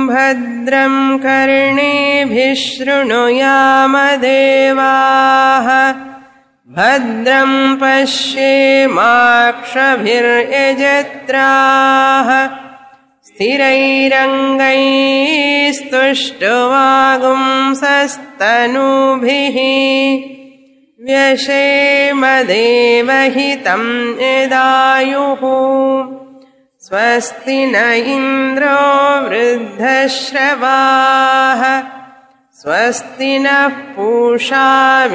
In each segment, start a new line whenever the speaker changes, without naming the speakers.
भद्रं कर्णेभिः शृणुयामदेवाः भद्रं पश्येमाक्षभिर्यजत्राः स्थिरैरङ्गैस्तुष्टुवागुंसस्तनूभिः व्यशेमदेवहितं यदायुः स्वस्ति न इन्द्रो वृद्धश्रवाः स्वस्ति नः पूषा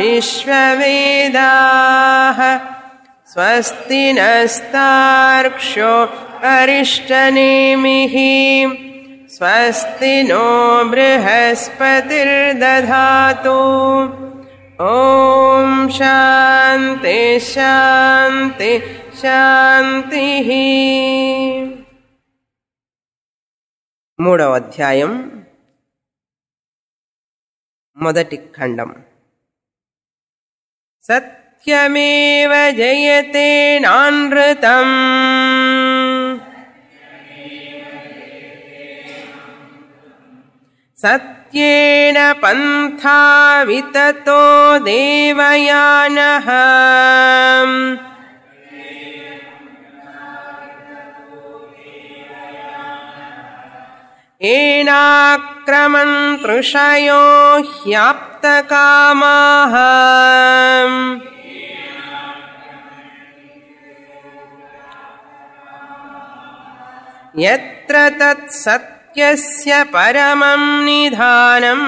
विश्ववेदाः स्वस्ति नस्तार्क्ष्यो अरिष्टनेमिः स्वस्ति नो बृहस्पतिर्दधातु ॐ शान्ति शान्ति శాంతి మూడవ అధ్యాయం మొదటి ఖండం సత్యమేవ జయతే నానృతం సత్యేన పంథా వితతో దేవయానః येनाक्रमन्तृषयो ह्याप्तकामाः यत्र तत्सत्यस्य परमं निधानम्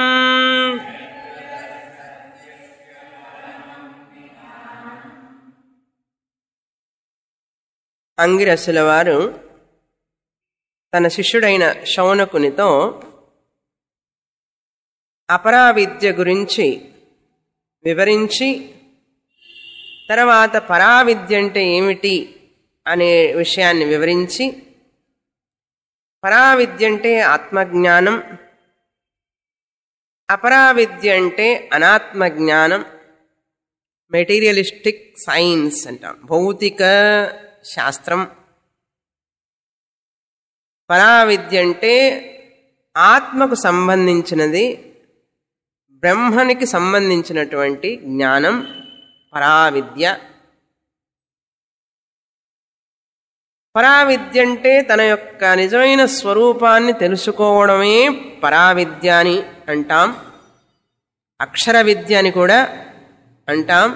అంగిరసుల వారు తన శిష్యుడైన శౌనకునితో అపరావిద్య గురించి వివరించి తర్వాత పరావిద్య అంటే ఏమిటి అనే విషయాన్ని వివరించి పరావిద్య అంటే ఆత్మజ్ఞానం అపరావిద్య అంటే అనాత్మజ్ఞానం మెటీరియలిస్టిక్ సైన్స్ అంటాం భౌతిక శాస్త్రం పరావిద్య అంటే ఆత్మకు సంబంధించినది బ్రహ్మనికి సంబంధించినటువంటి జ్ఞానం పరావిద్య పరావిద్య అంటే తన యొక్క నిజమైన స్వరూపాన్ని తెలుసుకోవడమే పరావిద్య అని అంటాం అక్షర విద్య అని కూడా అంటాం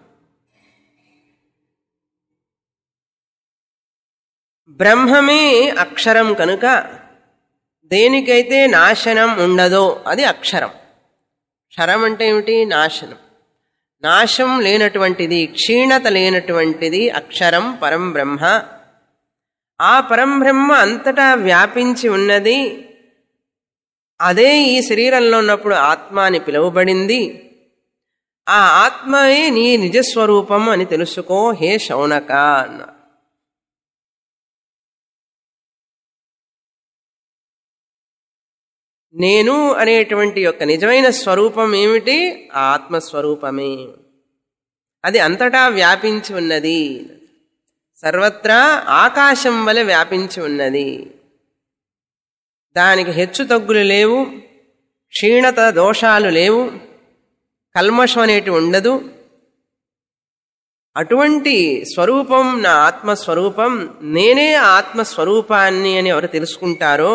బ్రహ్మమే అక్షరం కనుక దేనికైతే నాశనం ఉండదో అది అక్షరం క్షరం అంటే ఏమిటి నాశనం నాశం లేనటువంటిది క్షీణత లేనటువంటిది అక్షరం పరం బ్రహ్మ ఆ పరంబ్రహ్మ అంతటా వ్యాపించి ఉన్నది అదే ఈ శరీరంలో ఉన్నప్పుడు ఆత్మ అని పిలువబడింది ఆ ఆత్మయే నీ నిజస్వరూపం అని తెలుసుకో హే శౌనక అన్న నేను అనేటువంటి యొక్క నిజమైన స్వరూపం ఏమిటి ఆ ఆత్మస్వరూపమే అది అంతటా వ్యాపించి ఉన్నది సర్వత్రా ఆకాశం వలె వ్యాపించి ఉన్నది దానికి హెచ్చు తగ్గులు లేవు క్షీణత దోషాలు లేవు కల్మషం అనేటి ఉండదు అటువంటి స్వరూపం నా ఆత్మస్వరూపం నేనే ఆత్మస్వరూపాన్ని అని ఎవరు తెలుసుకుంటారో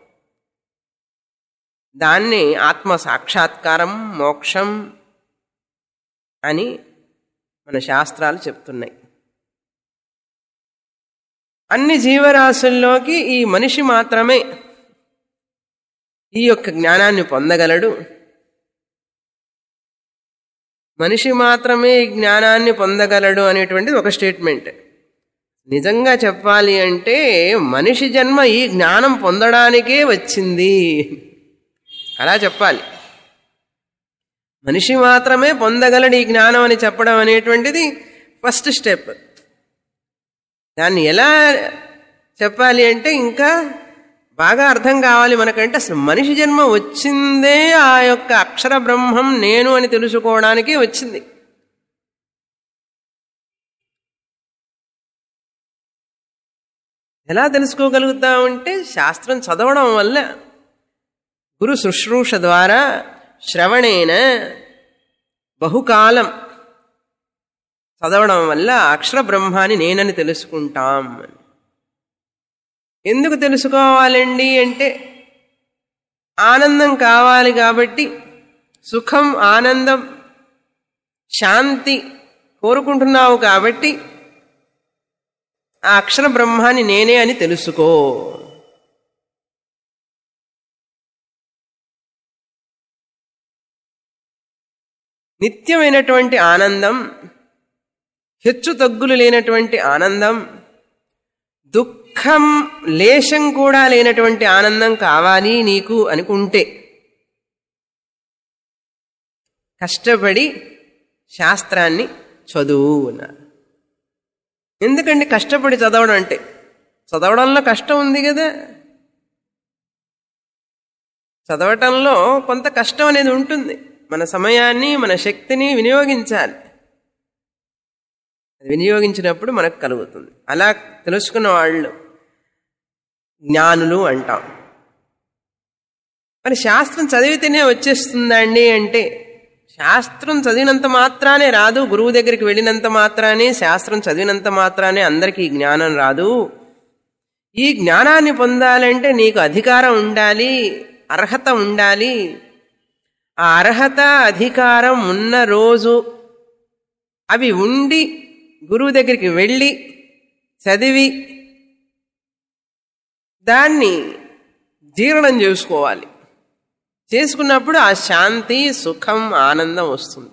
దాన్ని ఆత్మ సాక్షాత్కారం మోక్షం అని మన శాస్త్రాలు చెప్తున్నాయి అన్ని జీవరాశుల్లోకి ఈ మనిషి మాత్రమే ఈ యొక్క జ్ఞానాన్ని పొందగలడు మనిషి మాత్రమే ఈ జ్ఞానాన్ని పొందగలడు అనేటువంటిది ఒక స్టేట్మెంట్ నిజంగా చెప్పాలి అంటే మనిషి జన్మ ఈ జ్ఞానం పొందడానికే వచ్చింది అలా చెప్పాలి మనిషి మాత్రమే పొందగలడు ఈ జ్ఞానం అని చెప్పడం అనేటువంటిది ఫస్ట్ స్టెప్ దాన్ని ఎలా చెప్పాలి అంటే ఇంకా బాగా అర్థం కావాలి మనకంటే అసలు మనిషి జన్మ వచ్చిందే ఆ యొక్క అక్షర బ్రహ్మం నేను అని తెలుసుకోవడానికి వచ్చింది ఎలా తెలుసుకోగలుగుతామంటే శాస్త్రం చదవడం వల్ల గురు శుశ్రూష ద్వారా శ్రవణేన బహుకాలం చదవడం వల్ల అక్షర బ్రహ్మాన్ని నేనని తెలుసుకుంటాం ఎందుకు తెలుసుకోవాలండి అంటే ఆనందం కావాలి కాబట్టి సుఖం ఆనందం శాంతి కోరుకుంటున్నావు కాబట్టి ఆ అక్షర బ్రహ్మాన్ని నేనే అని తెలుసుకో నిత్యమైనటువంటి ఆనందం హెచ్చు తగ్గులు లేనటువంటి ఆనందం దుఃఖం లేశం కూడా లేనటువంటి ఆనందం కావాలి నీకు అనుకుంటే కష్టపడి శాస్త్రాన్ని చదువు అన్నారు ఎందుకండి కష్టపడి చదవడం అంటే చదవడంలో కష్టం ఉంది కదా చదవటంలో కొంత కష్టం అనేది ఉంటుంది మన సమయాన్ని మన శక్తిని వినియోగించాలి అది వినియోగించినప్పుడు మనకు కలుగుతుంది అలా తెలుసుకున్న వాళ్ళు జ్ఞానులు అంటాం మరి శాస్త్రం చదివితేనే వచ్చేస్తుందండి అంటే శాస్త్రం చదివినంత మాత్రానే రాదు గురువు దగ్గరికి వెళ్ళినంత మాత్రానే శాస్త్రం చదివినంత మాత్రానే అందరికీ జ్ఞానం రాదు ఈ జ్ఞానాన్ని పొందాలంటే నీకు అధికారం ఉండాలి అర్హత ఉండాలి ఆ అర్హత అధికారం ఉన్న రోజు అవి ఉండి గురువు దగ్గరికి వెళ్ళి చదివి దాన్ని జీర్ణం చేసుకోవాలి చేసుకున్నప్పుడు ఆ శాంతి సుఖం ఆనందం వస్తుంది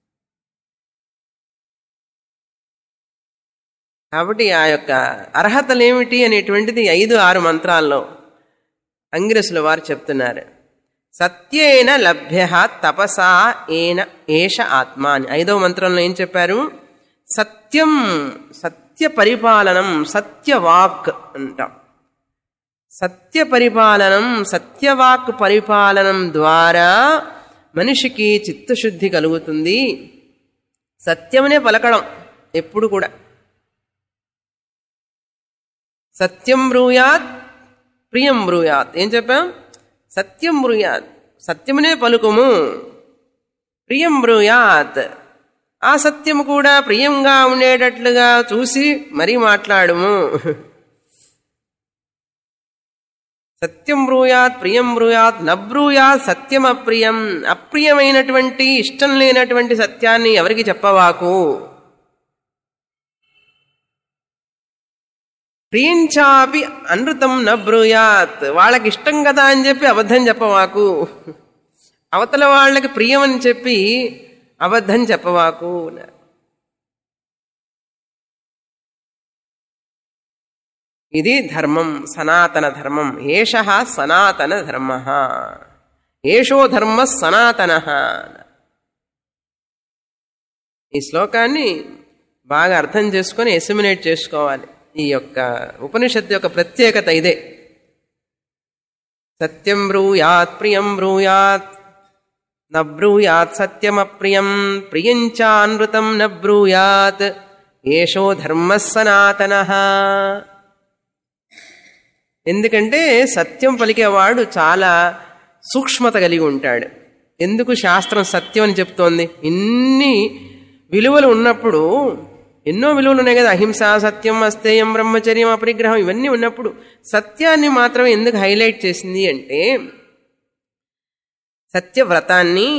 కాబట్టి ఆ యొక్క అర్హతలేమిటి అనేటువంటిది ఐదు ఆరు మంత్రాల్లో అంగిరసుల వారు చెప్తున్నారు సత్యేన లభ్య తపసా ఏన ఏష ఆత్మ అని ఐదవ మంత్రంలో ఏం చెప్పారు సత్యం సత్య పరిపాలనం సత్యవాక్ అంటాం సత్య పరిపాలనం సత్యవాక్ పరిపాలనం ద్వారా మనిషికి చిత్తశుద్ధి కలుగుతుంది సత్యమనే పలకడం ఎప్పుడు కూడా సత్యం బ్రూయాత్ ప్రియం బ్రూయాత్ ఏం చెప్పాం సత్యం బ్రూయాత్ సత్యమునే పలుకుము ప్రియం బ్రూయాత్ ఆ సత్యము కూడా ప్రియంగా ఉండేటట్లుగా చూసి మరీ మాట్లాడుము సత్యం బ్రూయాత్ ప్రియం బ్రూయాత్ నబ్రూయాత్ సత్యం అప్రియం అప్రియమైనటువంటి ఇష్టం లేనటువంటి సత్యాన్ని ఎవరికి చెప్పవాకు ప్రియంచాపి అనృతం నబ్రూయాత్ వాళ్ళకి ఇష్టం కదా అని చెప్పి అబద్ధం చెప్పవాకు అవతల వాళ్ళకి ప్రియం అని చెప్పి అబద్ధం చెప్పవాకు ఇది ధర్మం సనాతన ధర్మం ఏష సనాతన ధర్మ ఏషో ధర్మ సనాతన ఈ శ్లోకాన్ని బాగా అర్థం చేసుకొని ఎసిమినేట్ చేసుకోవాలి ఈ యొక్క ఉపనిషత్తు యొక్క ప్రత్యేకత ఇదే సత్యం బ్రూయాత్ ప్రియం బ్రూయాత్ న బ్రూయాత్ సత్యమప్రియం ప్రియంచానృతం న బ్రూయాత్ ఏషో ధర్మ సనాతన ఎందుకంటే సత్యం పలికేవాడు చాలా సూక్ష్మత కలిగి ఉంటాడు ఎందుకు శాస్త్రం సత్యం అని చెప్తోంది ఇన్ని విలువలు ఉన్నప్పుడు ఎన్నో విలువలు ఉన్నాయి కదా అహింస సత్యం అస్తేయం బ్రహ్మచర్యం అపరిగ్రహం ఇవన్నీ ఉన్నప్పుడు సత్యాన్ని మాత్రమే ఎందుకు హైలైట్ చేసింది అంటే సత్యవ్రతాన్ని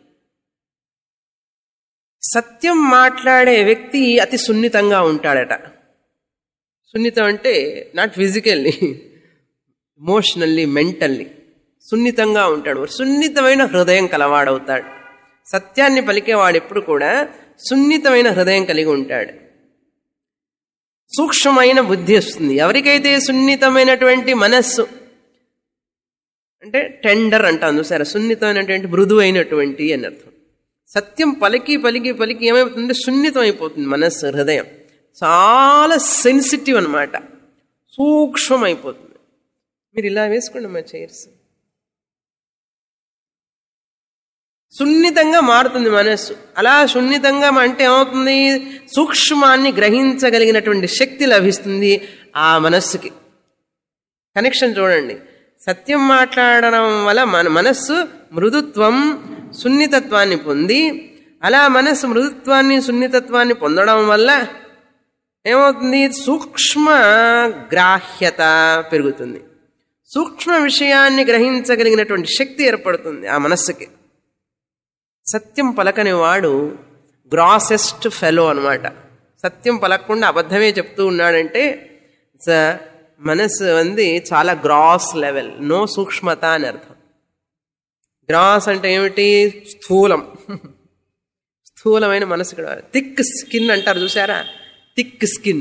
సత్యం మాట్లాడే వ్యక్తి అతి సున్నితంగా ఉంటాడట సున్నితం అంటే నాట్ ఫిజికల్లీ ఎమోషనల్లీ మెంటల్లీ సున్నితంగా ఉంటాడు సున్నితమైన హృదయం కలవాడవుతాడు సత్యాన్ని పలికేవాడు ఎప్పుడు కూడా సున్నితమైన హృదయం కలిగి ఉంటాడు సూక్ష్మమైన బుద్ధి వస్తుంది ఎవరికైతే సున్నితమైనటువంటి మనస్సు అంటే టెండర్ అంటాం చూసారా సున్నితమైనటువంటి మృదువైనటువంటి అని అర్థం సత్యం పలికి పలికి పలికి ఏమైపోతుంది సున్నితం అయిపోతుంది మనస్సు హృదయం చాలా సెన్సిటివ్ అనమాట సూక్ష్మం అయిపోతుంది మీరు ఇలా వేసుకోండి మా చైర్స్ సున్నితంగా మారుతుంది మనస్సు అలా సున్నితంగా అంటే ఏమవుతుంది సూక్ష్మాన్ని గ్రహించగలిగినటువంటి శక్తి లభిస్తుంది ఆ మనస్సుకి కనెక్షన్ చూడండి సత్యం మాట్లాడడం వల్ల మన మనస్సు మృదుత్వం సున్నితత్వాన్ని పొంది అలా మనస్సు మృదుత్వాన్ని సున్నితత్వాన్ని పొందడం వల్ల ఏమవుతుంది సూక్ష్మ గ్రాహ్యత పెరుగుతుంది సూక్ష్మ విషయాన్ని గ్రహించగలిగినటువంటి శక్తి ఏర్పడుతుంది ఆ మనస్సుకి సత్యం పలకని వాడు గ్రాసెస్ట్ ఫెలో అనమాట సత్యం పలకకుండా అబద్ధమే చెప్తూ ఉన్నాడంటే స- మనసు అంది చాలా గ్రాస్ లెవెల్ నో సూక్ష్మత అని అర్థం గ్రాస్ అంటే ఏమిటి స్థూలం స్థూలమైన మనసు కూడా థిక్ స్కిన్ అంటారు చూసారా థిక్ స్కిన్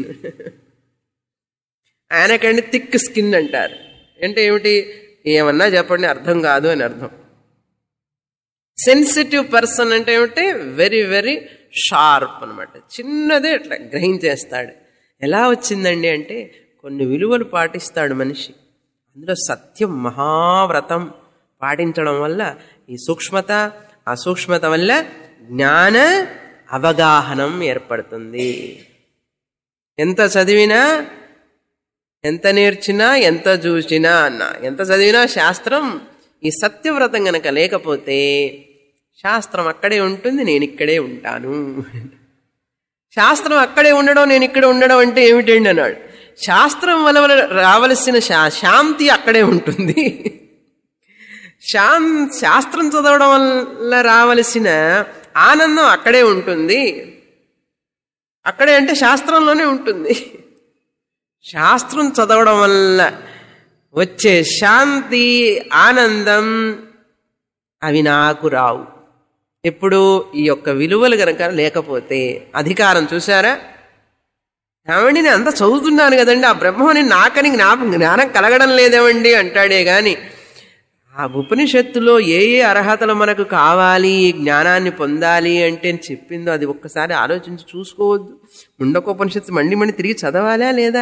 ఆయనకండి థిక్ స్కిన్ అంటారు అంటే ఏమిటి ఏమన్నా చెప్పండి అర్థం కాదు అని అర్థం సెన్సిటివ్ పర్సన్ అంటే ఏమిటి వెరీ వెరీ షార్ప్ అనమాట చిన్నదే అట్లా గ్రహించేస్తాడు ఎలా వచ్చిందండి అంటే కొన్ని విలువలు పాటిస్తాడు మనిషి అందులో సత్యం మహావ్రతం పాటించడం వల్ల ఈ సూక్ష్మత ఆ సూక్ష్మత వల్ల జ్ఞాన అవగాహనం ఏర్పడుతుంది ఎంత చదివినా ఎంత నేర్చినా ఎంత చూసినా అన్న ఎంత చదివినా శాస్త్రం ఈ సత్యవ్రతం గనక లేకపోతే శాస్త్రం అక్కడే ఉంటుంది నేను ఇక్కడే ఉంటాను శాస్త్రం అక్కడే ఉండడం నేను ఇక్కడ ఉండడం అంటే ఏమిటండి అన్నాడు శాస్త్రం వల్ల రావలసిన శా- శాంతి అక్కడే ఉంటుంది శాం శాస్త్రం చదవడం వల్ల రావలసిన ఆనందం అక్కడే ఉంటుంది అక్కడే అంటే శాస్త్రంలోనే ఉంటుంది శాస్త్రం చదవడం వల్ల వచ్చే శాంతి ఆనందం అవి నాకు రావు ఎప్పుడు ఈ యొక్క విలువలు గనక లేకపోతే అధికారం చూసారా ఏమండి నేను అంతా చదువుతున్నాను కదండి ఆ బ్రహ్మని నాకని జ్ఞాపకం జ్ఞానం కలగడం లేదేమండి అంటాడే గాని ఆ ఉపనిషత్తులో ఏ ఏ అర్హతలు మనకు కావాలి ఈ జ్ఞానాన్ని పొందాలి అంటే అని చెప్పిందో అది ఒక్కసారి ఆలోచించి చూసుకోవద్దు ముండకోపనిషత్తు మండి మండి తిరిగి చదవాలా లేదా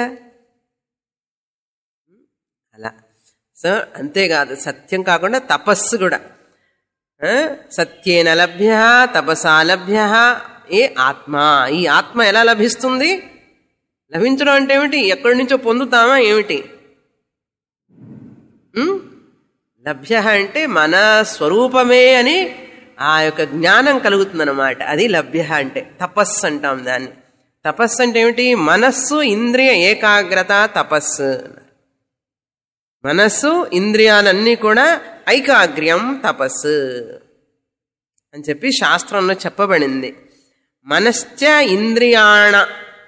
అలా సో అంతేకాదు సత్యం కాకుండా తపస్సు కూడా ఆ? సత్యేన లభ్య తపసా లభ్య ఏ ఆత్మ ఈ ఆత్మ ఎలా లభిస్తుంది లభించడం అంటే ఏమిటి ఎక్కడి నుంచో పొందుతామా ఏమిటి ఉం? లభ్య అంటే మన స్వరూపమే అని ఆ యొక్క జ్ఞానం కలుగుతుందన్నమాట అది లభ్య అంటే తపస్సు అంటాం దాన్ని తపస్సు అంటే ఏమిటి మనస్సు ఇంద్రియ ఏకాగ్రత తపస్సు మనస్సు ఇంద్రియాలన్నీ కూడా ఐకాగ్ర్యం తపస్సు అని చెప్పి శాస్త్రంలో చెప్పబడింది మనశ్చ ఇంద్రియాణ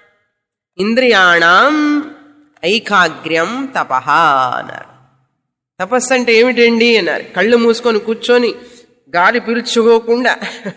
ఇంద్రియాణం ఐకాగ్ర్యం తపహ అన్నారు తపస్సు అంటే ఏమిటండి అన్నారు కళ్ళు మూసుకొని కూర్చొని గాలి పీల్చుకోకుండా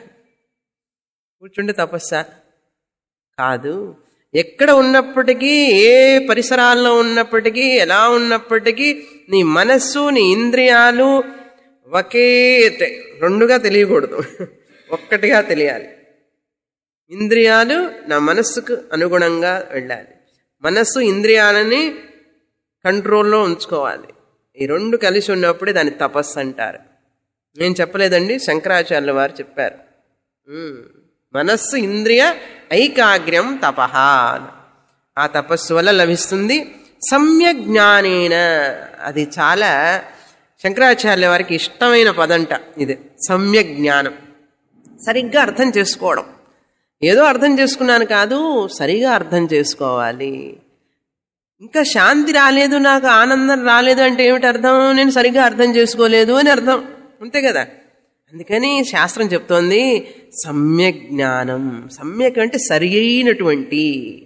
కూర్చుంటే తపస్సా కాదు ఎక్కడ ఉన్నప్పటికీ ఏ పరిసరాల్లో ఉన్నప్పటికీ ఎలా ఉన్నప్పటికీ నీ మనస్సు నీ ఇంద్రియాలు ఒకే తే- రెండుగా తెలియకూడదు ఒక్కటిగా తెలియాలి ఇంద్రియాలు నా మనస్సుకు అనుగుణంగా వెళ్ళాలి మనస్సు ఇంద్రియాలని కంట్రోల్లో ఉంచుకోవాలి ఈ రెండు కలిసి ఉన్నప్పుడే దాన్ని తపస్సు అంటారు నేను చెప్పలేదండి శంకరాచార్యుల వారు చెప్పారు ఉమ్. మనస్సు ఇంద్రియ ఐకాగ్ర్యం తపహ ఆ తపస్సు వల్ల లభిస్తుంది సమ్యక్ జ్ఞానేన అది చాలా శంకరాచార్యుల వారికి ఇష్టమైన పదంట ఇది సమ్యక్ జ్ఞానం సరిగ్గా అర్థం చేసుకోవడం ఏదో అర్థం చేసుకున్నాను కాదు సరిగా అర్థం చేసుకోవాలి ఇంకా శాంతి రాలేదు నాకు ఆనందం రాలేదు అంటే ఏమిటి అర్థం నేను సరిగ్గా అర్థం చేసుకోలేదు అని అర్థం అంతే కదా అందుకని శాస్త్రం చెప్తోంది సమ్యక్ జ్ఞానం సమ్యక్ అంటే సరి అయినటువంటి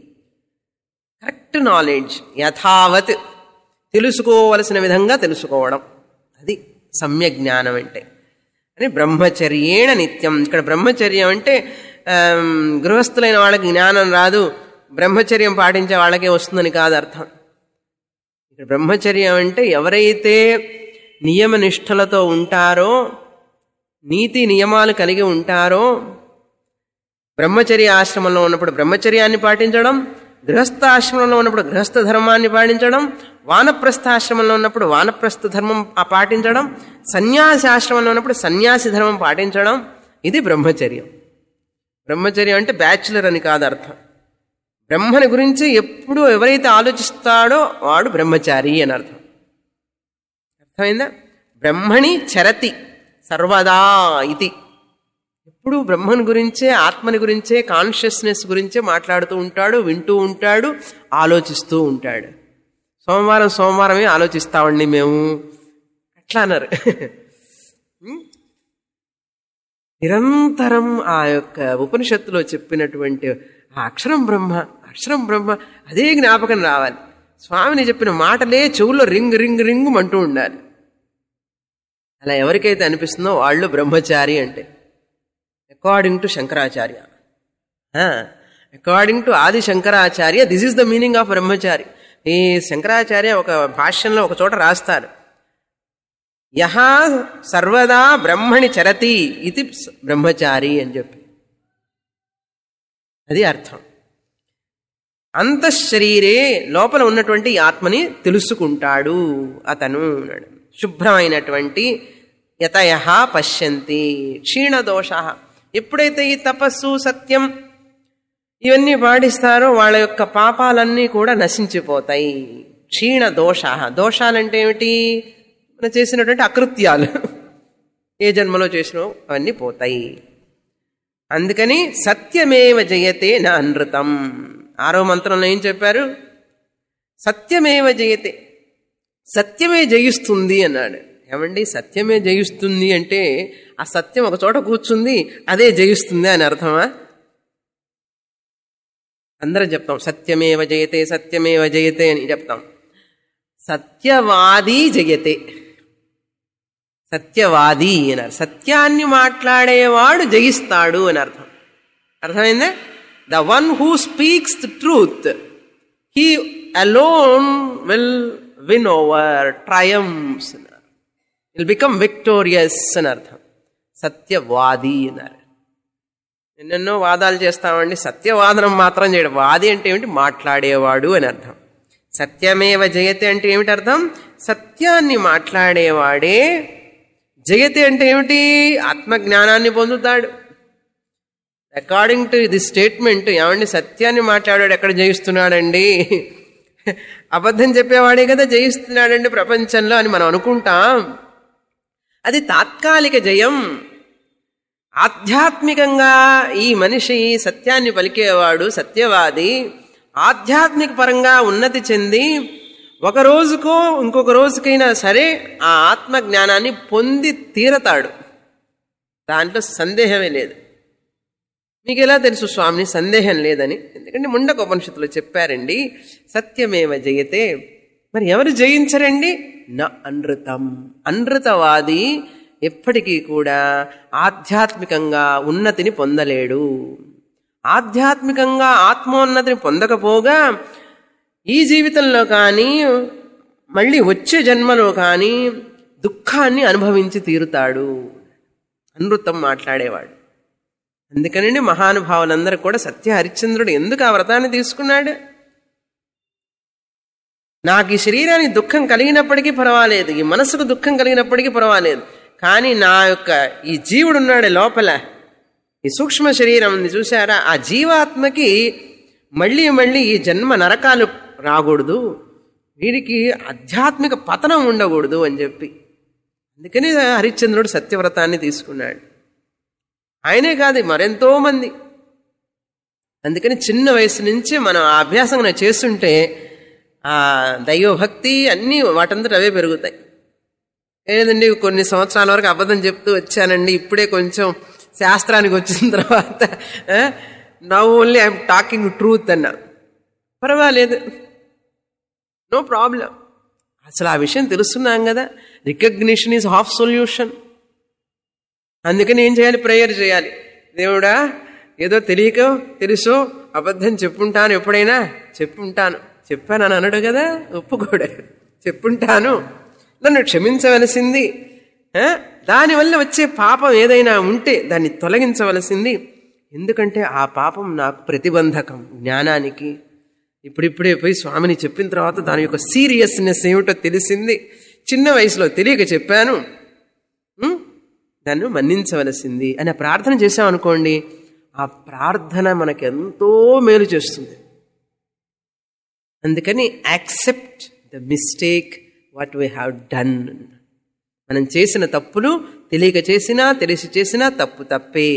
కరెక్ట్ నాలెడ్జ్ యథావత్ తెలుసుకోవలసిన విధంగా తెలుసుకోవడం అది సమ్యక్ జ్ఞానం అంటే అని బ్రహ్మచర్యేణ నిత్యం ఇక్కడ బ్రహ్మచర్యం అంటే ఆమ్, గృహస్థులైన వాళ్ళకి జ్ఞానం రాదు బ్రహ్మచర్యం పాటించే వాళ్ళకే వస్తుందని కాదు అర్థం ఇక్కడ బ్రహ్మచర్యం అంటే ఎవరైతే నియమ నిష్ఠలతో ఉంటారో నీతి నియమాలు కలిగి ఉంటారో బ్రహ్మచర్య ఆశ్రమంలో ఉన్నప్పుడు బ్రహ్మచర్యాన్ని పాటించడం గృహస్థాశ్రమంలో ఉన్నప్పుడు గృహస్థ ధర్మాన్ని పాటించడం వానప్రస్థాశ్రమంలో ఉన్నప్పుడు వానప్రస్థ ధర్మం ఆ పాటించడం సన్యాసి ఆశ్రమంలో ఉన్నప్పుడు సన్యాసి ధర్మం పాటించడం ఇది బ్రహ్మచర్యం బ్రహ్మచర్యం అంటే బ్యాచులర్ అని కాదు అర్థం బ్రహ్మని గురించి ఎప్పుడు ఎవరైతే ఆలోచిస్తాడో వాడు బ్రహ్మచారి అని అర్థం అర్థమైందా బ్రహ్మణి చరతి సర్వదా ఇది ఎప్పుడు బ్రహ్మన్ గురించే ఆత్మని గురించే కాన్షియస్నెస్ గురించే మాట్లాడుతూ ఉంటాడు వింటూ ఉంటాడు ఆలోచిస్తూ ఉంటాడు సోమవారం సోమవారమే ఆలోచిస్తామండి మేము అట్లా అన్నారు నిరంతరం ఆ యొక్క ఉపనిషత్తులో చెప్పినటువంటి ఆ అక్షరం బ్రహ్మ అక్షరం బ్రహ్మ అదే జ్ఞాపకం రావాలి స్వామిని చెప్పిన మాటలే చెవుల్లో రింగ్ రింగ్ రింగ్ అంటూ ఉండాలి అలా ఎవరికైతే అనిపిస్తుందో వాళ్ళు బ్రహ్మచారి అంటే according to Shankaracharya according to Adi Shankaracharya this is the meaning of brahmachari ఈ శంకరాచార్య ఒక భాష్యంలో ఒక చోట రాస్తారు యహ సర్వదా బ్రహ్మణి చరతి ఇది బ్రహ్మచారి అని చెప్పి అది అర్థం అంతఃశరీరే లోపల ఉన్నటువంటి ఆత్మని తెలుసుకుంటాడు అతను అన్నాడు శుభ్రమైనటువంటి యతయ పశ్యంతి క్షీణదోష ఎప్పుడైతే ఈ తపస్సు సత్యం ఇవన్నీ పాటిస్తారో వాళ్ళ యొక్క పాపాలన్నీ కూడా నశించిపోతాయి క్షీణ దోష దోషాలంటే ఏమిటి మనం చేసినటువంటి అకృత్యాలు ఏ జన్మలో చేసినో అవన్నీ పోతాయి అందుకని సత్యమేవ జయతే నా అనృతం ఆరో మంత్రంలో ఏం చెప్పారు సత్యమేవ జయతే సత్యమే జయిస్తుంది అన్నాడు ఏమండి సత్యమే జయిస్తుంది అంటే ఆ సత్యం ఒక చోట కూర్చుంది అదే జయిస్తుంది అని అర్థమా అందరం చెప్తాం సత్యమేవ జయతే సత్యమేవ జయతే అని చెప్తాం సత్యవాది జయతే సత్యవాది అన్నారు సత్యాన్ని మాట్లాడేవాడు జయిస్తాడు అని అర్థం అర్థమైందా the one who speaks the truth he alone will win over triumphs అన్నారు విల్ బికమ్ విక్టోరియస్ అని అర్థం సత్యవాది అన్నారు ఎన్నెన్నో వాదాలు చేస్తామండి సత్యవాదనం మాత్రం చేయడం వాది అంటే ఏమిటి మాట్లాడేవాడు అని అర్థం సత్యమేవ జయతే అంటే ఏమిటి అర్థం సత్యాన్ని మాట్లాడేవాడే జయతే అంటే ఏమిటి ఆత్మజ్ఞానాన్ని పొందుతాడు అకార్డింగ్ టు ది స్టేట్మెంట్ ఏమండి సత్యాన్ని మాట్లాడాడు ఎక్కడ జయిస్తున్నాడండి అబద్ధం చెప్పేవాడే కదా జయిస్తున్నాడండి ప్రపంచంలో అని మనం అనుకుంటాం అది తాత్కాలిక జయం ఆధ్యాత్మికంగా ఈ మనిషి సత్యాన్ని పలికేవాడు సత్యవాది ఆధ్యాత్మిక పరంగా ఉన్నతి చెంది ఒక రోజుకో ఇంకొక రోజుకైనా సరే ఆ ఆత్మ జ్ఞానాన్ని పొంది తీరతాడు దాంట్లో సందేహమే లేదు మీకు ఎలా తెలుసు స్వామిని సందేహం లేదని ఎందుకంటే ముండక ఉపనిషత్తులో చెప్పారండి సత్యమేవ జయతే మరి ఎవరు జయించరండి న అనృతం అనృతవాది ఎప్పటికీ కూడా ఆధ్యాత్మికంగా ఉన్నతిని పొందలేడు ఆధ్యాత్మికంగా ఆత్మోన్నతిని పొందకపోగా ఈ జీవితంలో కానీ మళ్ళీ వచ్చే జన్మలో కానీ దుఃఖాన్ని అనుభవించి తీరుతాడు అనృతం మాట్లాడేవాడు అందుకనండి మహానుభావులందరూ కూడా సత్య హరిశ్చంద్రుడు ఎందుకు ఆ వ్రతాన్ని తీసుకున్నాడు నాకు ఈ శరీరానికి దుఃఖం కలిగినప్పటికీ పర్వాలేదు ఈ మనసుకు దుఃఖం కలిగినప్పటికీ పర్వాలేదు కానీ నా యొక్క ఈ జీవుడు ఉన్నాడు లోపల ఈ సూక్ష్మ శరీరం ఉంది చూసారా ఆ జీవాత్మకి మళ్ళీ మళ్ళీ ఈ జన్మ నరకాలు రాకూడదు వీడికి ఆధ్యాత్మిక పతనం ఉండకూడదు అని చెప్పి అందుకని హరిశ్చంద్రుడు సత్యవ్రతాన్ని తీసుకున్నాడు ఆయనే కాదు మరెంతో మంది అందుకని చిన్న వయసు నుంచి మనం ఆ అభ్యాసం చేస్తుంటే ఆ దైవభక్తి అన్నీ వాటంతట అవే పెరుగుతాయి లేదండి కొన్ని సంవత్సరాల వరకు అబద్ధం చెప్తూ వచ్చానండి ఇప్పుడే కొంచెం శాస్త్రానికి వచ్చిన తర్వాత now only I'm talking truth అన్నా పర్వాలేదు నో ప్రాబ్లం అసలు ఆ విషయం తెలుస్తున్నాం కదా రికగ్నిషన్ ఈజ్ హాఫ్ సొల్యూషన్ అందుకని ఏం చేయాలి ప్రేయర్ చేయాలి దేవుడా ఏదో తెలియక తెలుసో అబద్ధం చెప్పుంటాను ఎప్పుడైనా చెప్పుంటాను చెప్పానని అనడు కదా ఒప్పుకోడు చెప్పుంటాను నన్ను క్షమించవలసింది దానివల్ల వచ్చే పాపం ఏదైనా ఉంటే దాన్ని తొలగించవలసింది ఎందుకంటే ఆ పాపం నాకు ప్రతిబంధకం జ్ఞానానికి ఇప్పుడిప్పుడే పోయి స్వామిని చెప్పిన తర్వాత దాని యొక్క సీరియస్నెస్ ఏమిటో తెలిసింది చిన్న వయసులో తెలియక చెప్పాను నన్ను మన్నించవలసింది అనే ప్రార్థన చేశామనుకోండి ఆ ప్రార్థన మనకెంతో మేలు చేస్తుంది అందుకని accept the mistake what we have done మనం చేసిన తప్పులు తెలియక చేసినా తెలిసి చేసినా తప్పు తప్పే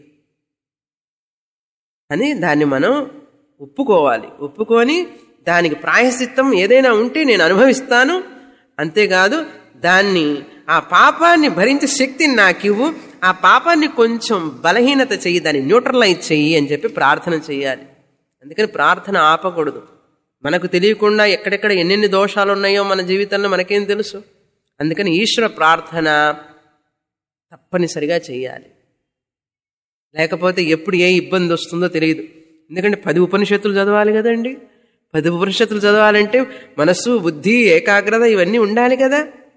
అని దాన్ని మనం ఒప్పుకోవాలి ఒప్పుకొని దానికి ప్రాయశ్చిత్తం ఏదైనా ఉంటే నేను అనుభవిస్తాను అంతేకాదు దాన్ని ఆ పాపాన్ని భరించే శక్తిని నాకివ్వు ఆ పాపాన్ని కొంచెం బలహీనత చెయ్యి దాన్ని న్యూట్రలైజ్ చెయ్యి అని చెప్పి ప్రార్థన చేయాలి అందుకని ప్రార్థన ఆపకూడదు మనకు తెలియకుండా ఎక్కడెక్కడ ఎన్నెన్ని దోషాలు ఉన్నాయో మన జీవితంలో మనకేం తెలుసు అందుకని ఈశ్వర ప్రార్థన తప్పనిసరిగా చేయాలి లేకపోతే ఎప్పుడు ఏ ఇబ్బంది వస్తుందో తెలియదు ఎందుకంటే పది ఉపనిషత్తులు చదవాలి కదండి పది ఉపనిషత్తులు చదవాలంటే మనస్సు బుద్ధి ఏకాగ్రత ఇవన్నీ ఉండాలి కదా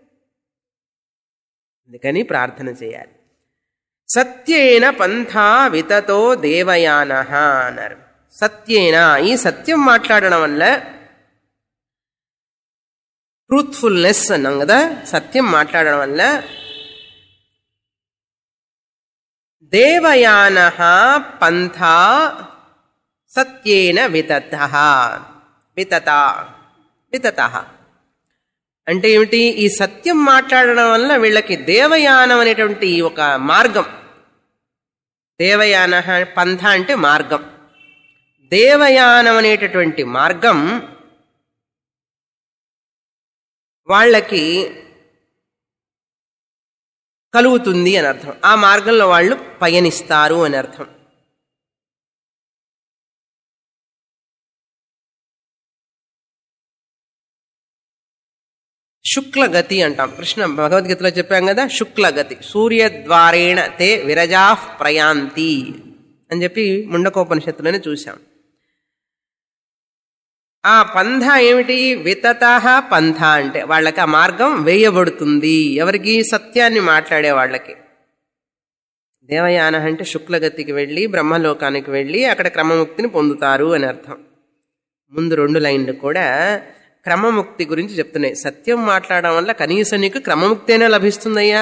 అందుకని ప్రార్థన చేయాలి సత్యేన పంథా వితతో దేవయాన అన్నారు సత్యేన ఈ సత్యం మాట్లాడడం వల్ల ట్రూత్ఫుల్నెస్ అన్నాం కదా సత్యం మాట్లాడడం వల్ల దేవయాన పంథా సత్యేన వితత వితత వితత అంటే ఏమిటి ఈ సత్యం మాట్లాడడం వల్ల వీళ్ళకి దేవయానం అనేటువంటి ఒక మార్గం దేవయాన పంథ అంటే మార్గం దేవయానం అనేటటువంటి మార్గం వాళ్ళకి కలుగుతుంది అని అర్థం ఆ మార్గంలో వాళ్ళు పయనిస్తారు అని అర్థం శుక్లగతి అంటాం కృష్ణ భగవద్గీతలో చెప్పాం కదా శుక్లగతి సూర్యద్వారేణ తే విరజా ప్రయాంతి అని చెప్పి ముండకోపనిషత్తులోనే చూశాం ఆ పంథ ఏమిటి వితత పంథ అంటే వాళ్ళకి ఆ మార్గం వేయబడుతుంది ఎవరికి సత్యాన్ని మాట్లాడే వాళ్ళకి దేవయాన అంటే శుక్లగతికి వెళ్ళి బ్రహ్మలోకానికి వెళ్ళి అక్కడ క్రమముక్తిని పొందుతారు అని అర్థం ముందు రెండు లైన్లు కూడా క్రమముక్తి గురించి చెప్తున్నాయి సత్యం మాట్లాడడం వల్ల కనీసం నీకు క్రమముక్తి అయినా లభిస్తుందయ్యా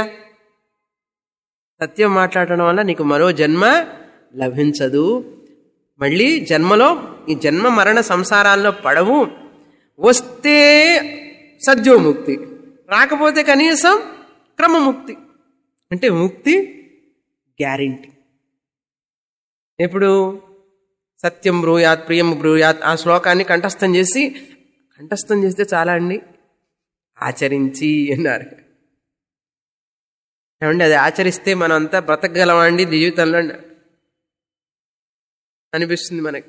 సత్యం మాట్లాడడం వల్ల నీకు మరో జన్మ లభించదు మళ్ళీ జన్మలో ఈ జన్మ మరణ సంసారాల్లో పడవు వస్తే సద్యోముక్తి రాకపోతే కనీసం క్రమముక్తి అంటే ముక్తి గ్యారెంటీ ఇప్పుడు సత్యం బ్రూయాత్ ప్రియం బ్రూయాత్ ఆ శ్లోకాన్ని కంఠస్థం చేసి కంఠస్థం చేస్తే చాలా అండి ఆచరించి అన్నారు ఏమండి అది ఆచరిస్తే మనం అంతా బ్రతకగలమండి జీవితంలో అనిపిస్తుంది మనకి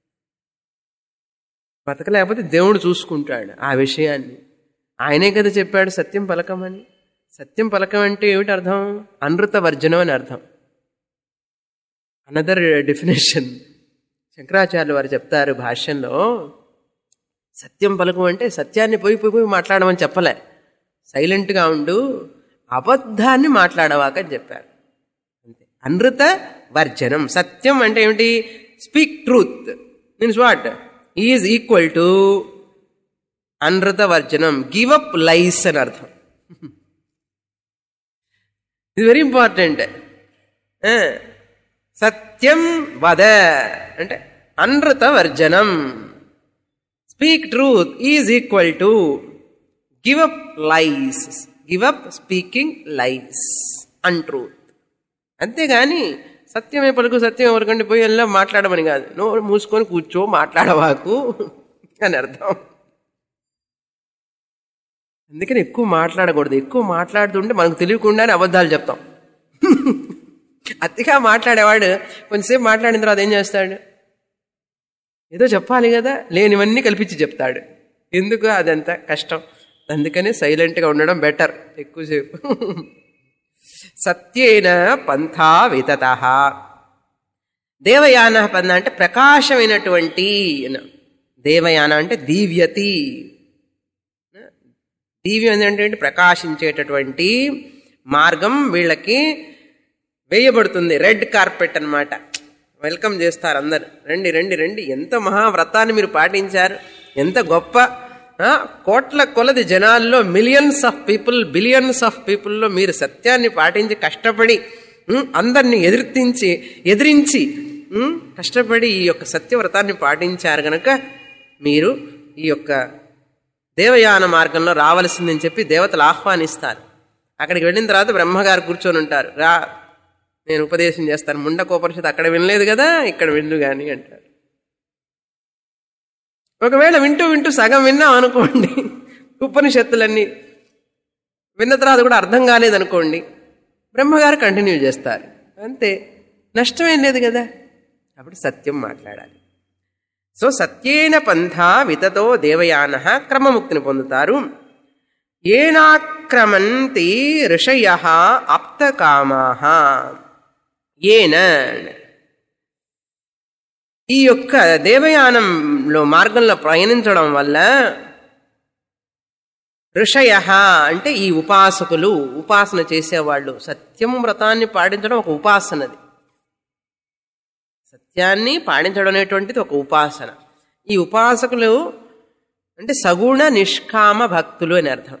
బ్రతకలేకపోతే దేవుడు చూసుకుంటాడు ఆ విషయాన్ని ఆయనే కదా చెప్పాడు సత్యం పలకమని సత్యం పలకం అంటే ఏమిటి అర్థం అనృత వర్జనం అని అర్థం అనదర్ డెఫినేషన్ శంకరాచార్యులు వారు చెప్తారు భాష్యంలో సత్యం పలకం అంటే సత్యాన్ని పోయి పోయి పోయి మాట్లాడమని చెప్పలే సైలెంట్గా ఉండు అబద్ధాన్ని మాట్లాడవాకని చెప్పారు అంతే అనృత వర్జనం సత్యం అంటే ఏమిటి speak truth means what is equal to అనృత వర్జనం గివ్ అప్ లైస్ అని అర్థం ఇది వెరీ ఇంపార్టెంట్ సత్యం వద అంటే అనృత వర్జనం speak truth is equal to give up lies give up speaking lies untruth అంతేగాని సత్యమే పలుకు సత్యం ఎవరికంటే పోయి వెళ్ళా మాట్లాడమని కాదు నోరు మూసుకొని కూర్చో మాట్లాడవాకు అని అర్థం అందుకని ఎక్కువ మాట్లాడకూడదు ఎక్కువ మాట్లాడుతుంటే మనకు తెలియకుండానే అబద్ధాలు చెప్తాం అతిగా మాట్లాడేవాడు కొంచెంసేపు మాట్లాడిన తర్వాత ఏం చేస్తాడు ఏదో చెప్పాలి కదా లేనివన్నీ కల్పించి చెప్తాడు ఎందుకు అదంతా కష్టం అందుకని సైలెంట్గా ఉండడం బెటర్ ఎక్కువసేపు సత్యేన పంథా వితత దేవయాన పంథ అంటే ప్రకాశమైనటువంటి దేవయాన అంటే దీవ్యతి దీవ్యం అంటే ప్రకాశించేటటువంటి మార్గం వీళ్ళకి వేయబడుతుంది రెడ్ కార్పెట్ అనమాట వెల్కమ్ చేస్తారు అందరు రండి రండి రండి ఎంత మహావ్రతాన్ని మీరు పాటించారు ఎంత గొప్ప కోట్ల కొలది జనాల్లో millions of people billions of పీపుల్లో మీరు సత్యాన్ని పాటించి కష్టపడి అందరిని ఎదిరించి ఎదిరించి కష్టపడి ఈ యొక్క సత్యవ్రతాన్ని పాటించారు గనక మీరు ఈ యొక్క దేవయాన మార్గంలో రావలసిందని చెప్పి దేవతలు ఆహ్వానిస్తారు అక్కడికి వెళ్ళిన తర్వాత బ్రహ్మగారు కూర్చొని ఉంటారు రా నేను ఉపదేశం చేస్తాను ముండకోపనిషత్తు అక్కడ వినలేదు కదా ఇక్కడ విందు గాని అంటారు ఒకవేళ వింటూ వింటూ సగం విన్నాం అనుకోండి ఉపనిషత్తులన్నీ విన్న తర్వాత కూడా అర్థం కాలేదనుకోండి బ్రహ్మగారు కంటిన్యూ చేస్తారు అంతే నష్టమేం లేదు కదా అప్పుడు సత్యం మాట్లాడాలి సో సత్యేన పంథా వితతో దేవయాన క్రమముక్తిని పొందుతారు ఏనాక్రమంతి ఋషయ ఆప్తకామా ఏన ఈ యొక్క దేవయానంలో మార్గంలో ప్రయాణించడం వల్ల ఋషయ అంటే ఈ ఉపాసకులు ఉపాసన చేసేవాళ్ళు సత్యం వ్రతాన్ని పాటించడం ఒక ఉపాసనది సత్యాన్ని పాటించడం అనేటువంటిది ఒక ఉపాసన ఈ ఉపాసకులు అంటే సగుణ నిష్కామ భక్తులు అని అర్థం